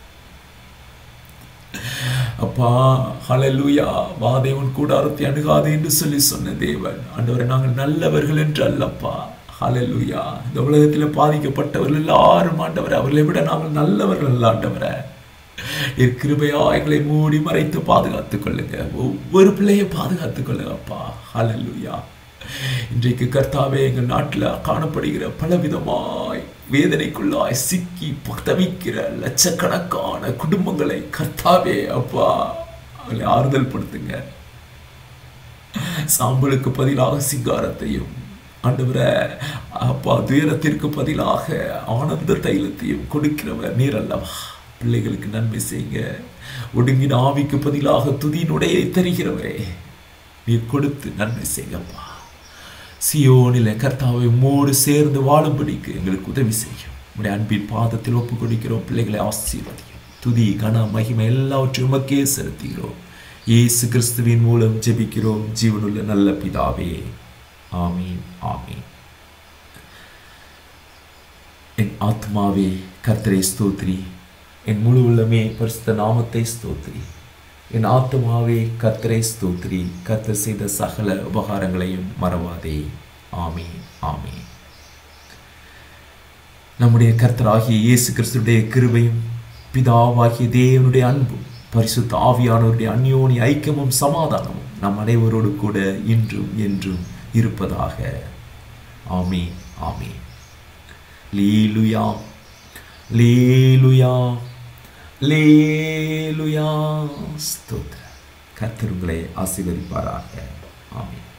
அப்பா ஹalleluya வாதேவன் கூடாரத்தை அணுகாதே என்று சொல்லி சொன்ன தேவன் ஆண்டவரை நாங்கள் நல்லவர்கள் என்று அல்லப்பா ஹalleluya இந்த உலகத்தில் பாதிக்கப்பட்டவர்கள் எல்லாரும் ஆண்டவரை அவர்களை விட நாங்கள் நல்லவர்கள் அல்ல ஆண்டவரை என் கிருபையா எங்களை மூடி மறைத்து பாதுகாத்துக் கொள்ளுங்க ஒவ்வொரு பிள்ளையை பாதுகாத்துக் கொள்ளுங்க அப்பா ஹalleluya இன்றைக்கு கர்த்தாவே எங்கள் நாட்டில் காணப்படுகிற பலவிதமாய் வேதனைக்குள்ளாய் சிக்கி தவிக்கிற லட்சக்கணக்கான குடும்பங்களை கர்த்தாவே அப்பா அவளை ஆறுதல் படுத்துங்க சாம்பலுக்கு பதிலாக சிங்காரத்தையும் ஆண்டவரை அப்பா துயரத்திற்கு பதிலாக ஆனந்த தைலத்தையும் கொடுக்கிறவர் நீர் அல்லவா பிள்ளைகளுக்கு நன்மை செய்யுங்க ஒடுங்கின ஆவிக்கு பதிலாக துதியினுடைய தருகிறவரே நீர் கொடுத்து நன்மை செய்யப்பா சியோனில கர்த்தாவை மோடு சேர்ந்து வாழும்படிக்கு எங்களுக்கு உதவி செய்யும் உடைய அன்பின் பாதத்தில் ஒப்பு கொடுக்கிறோம் பிள்ளைகளை ஆசீர்வதியும் துதி கன மகிமை எல்லாவற்றையும் உமக்கே செலுத்துகிறோம் இயேசு கிறிஸ்துவின் மூலம் ஜெபிக்கிறோம் ஜீவனுள்ள நல்ல பிதாவே ஆமீன் ஆமீன் என் ஆத்மாவே கர்த்தரை ஸ்தோத்ரி என் முழு உள்ளமே பரிசுத்த நாமத்தை ஸ்தோத்ரி என் ஆத்மாவே கர்த்தரை ஸ்தோத்ரி கர்த்தர் செய்த சகல உபகாரங்களையும் மறவாதே ஆமீன் ஆமீன் நம்முடைய கர்த்தராகிய இயேசு கிறிஸ்துடைய கிருபையும் பிதாவாகிய தேவனுடைய அன்பும் பரிசுத்த ஆவியானவருடைய அந்யோனி ஐக்கியமும் சமாதானமும் நம் அனைவரோடு கூட இன்றும் என்றும் இருப்பதாக ஆமீன் ஆமீன் லீலுயா லீலுயா லேலுயா ஸ்தோத்திர கர்த்தர் உங்களை ஆசீர்வதிப்பாராக ஆமீன்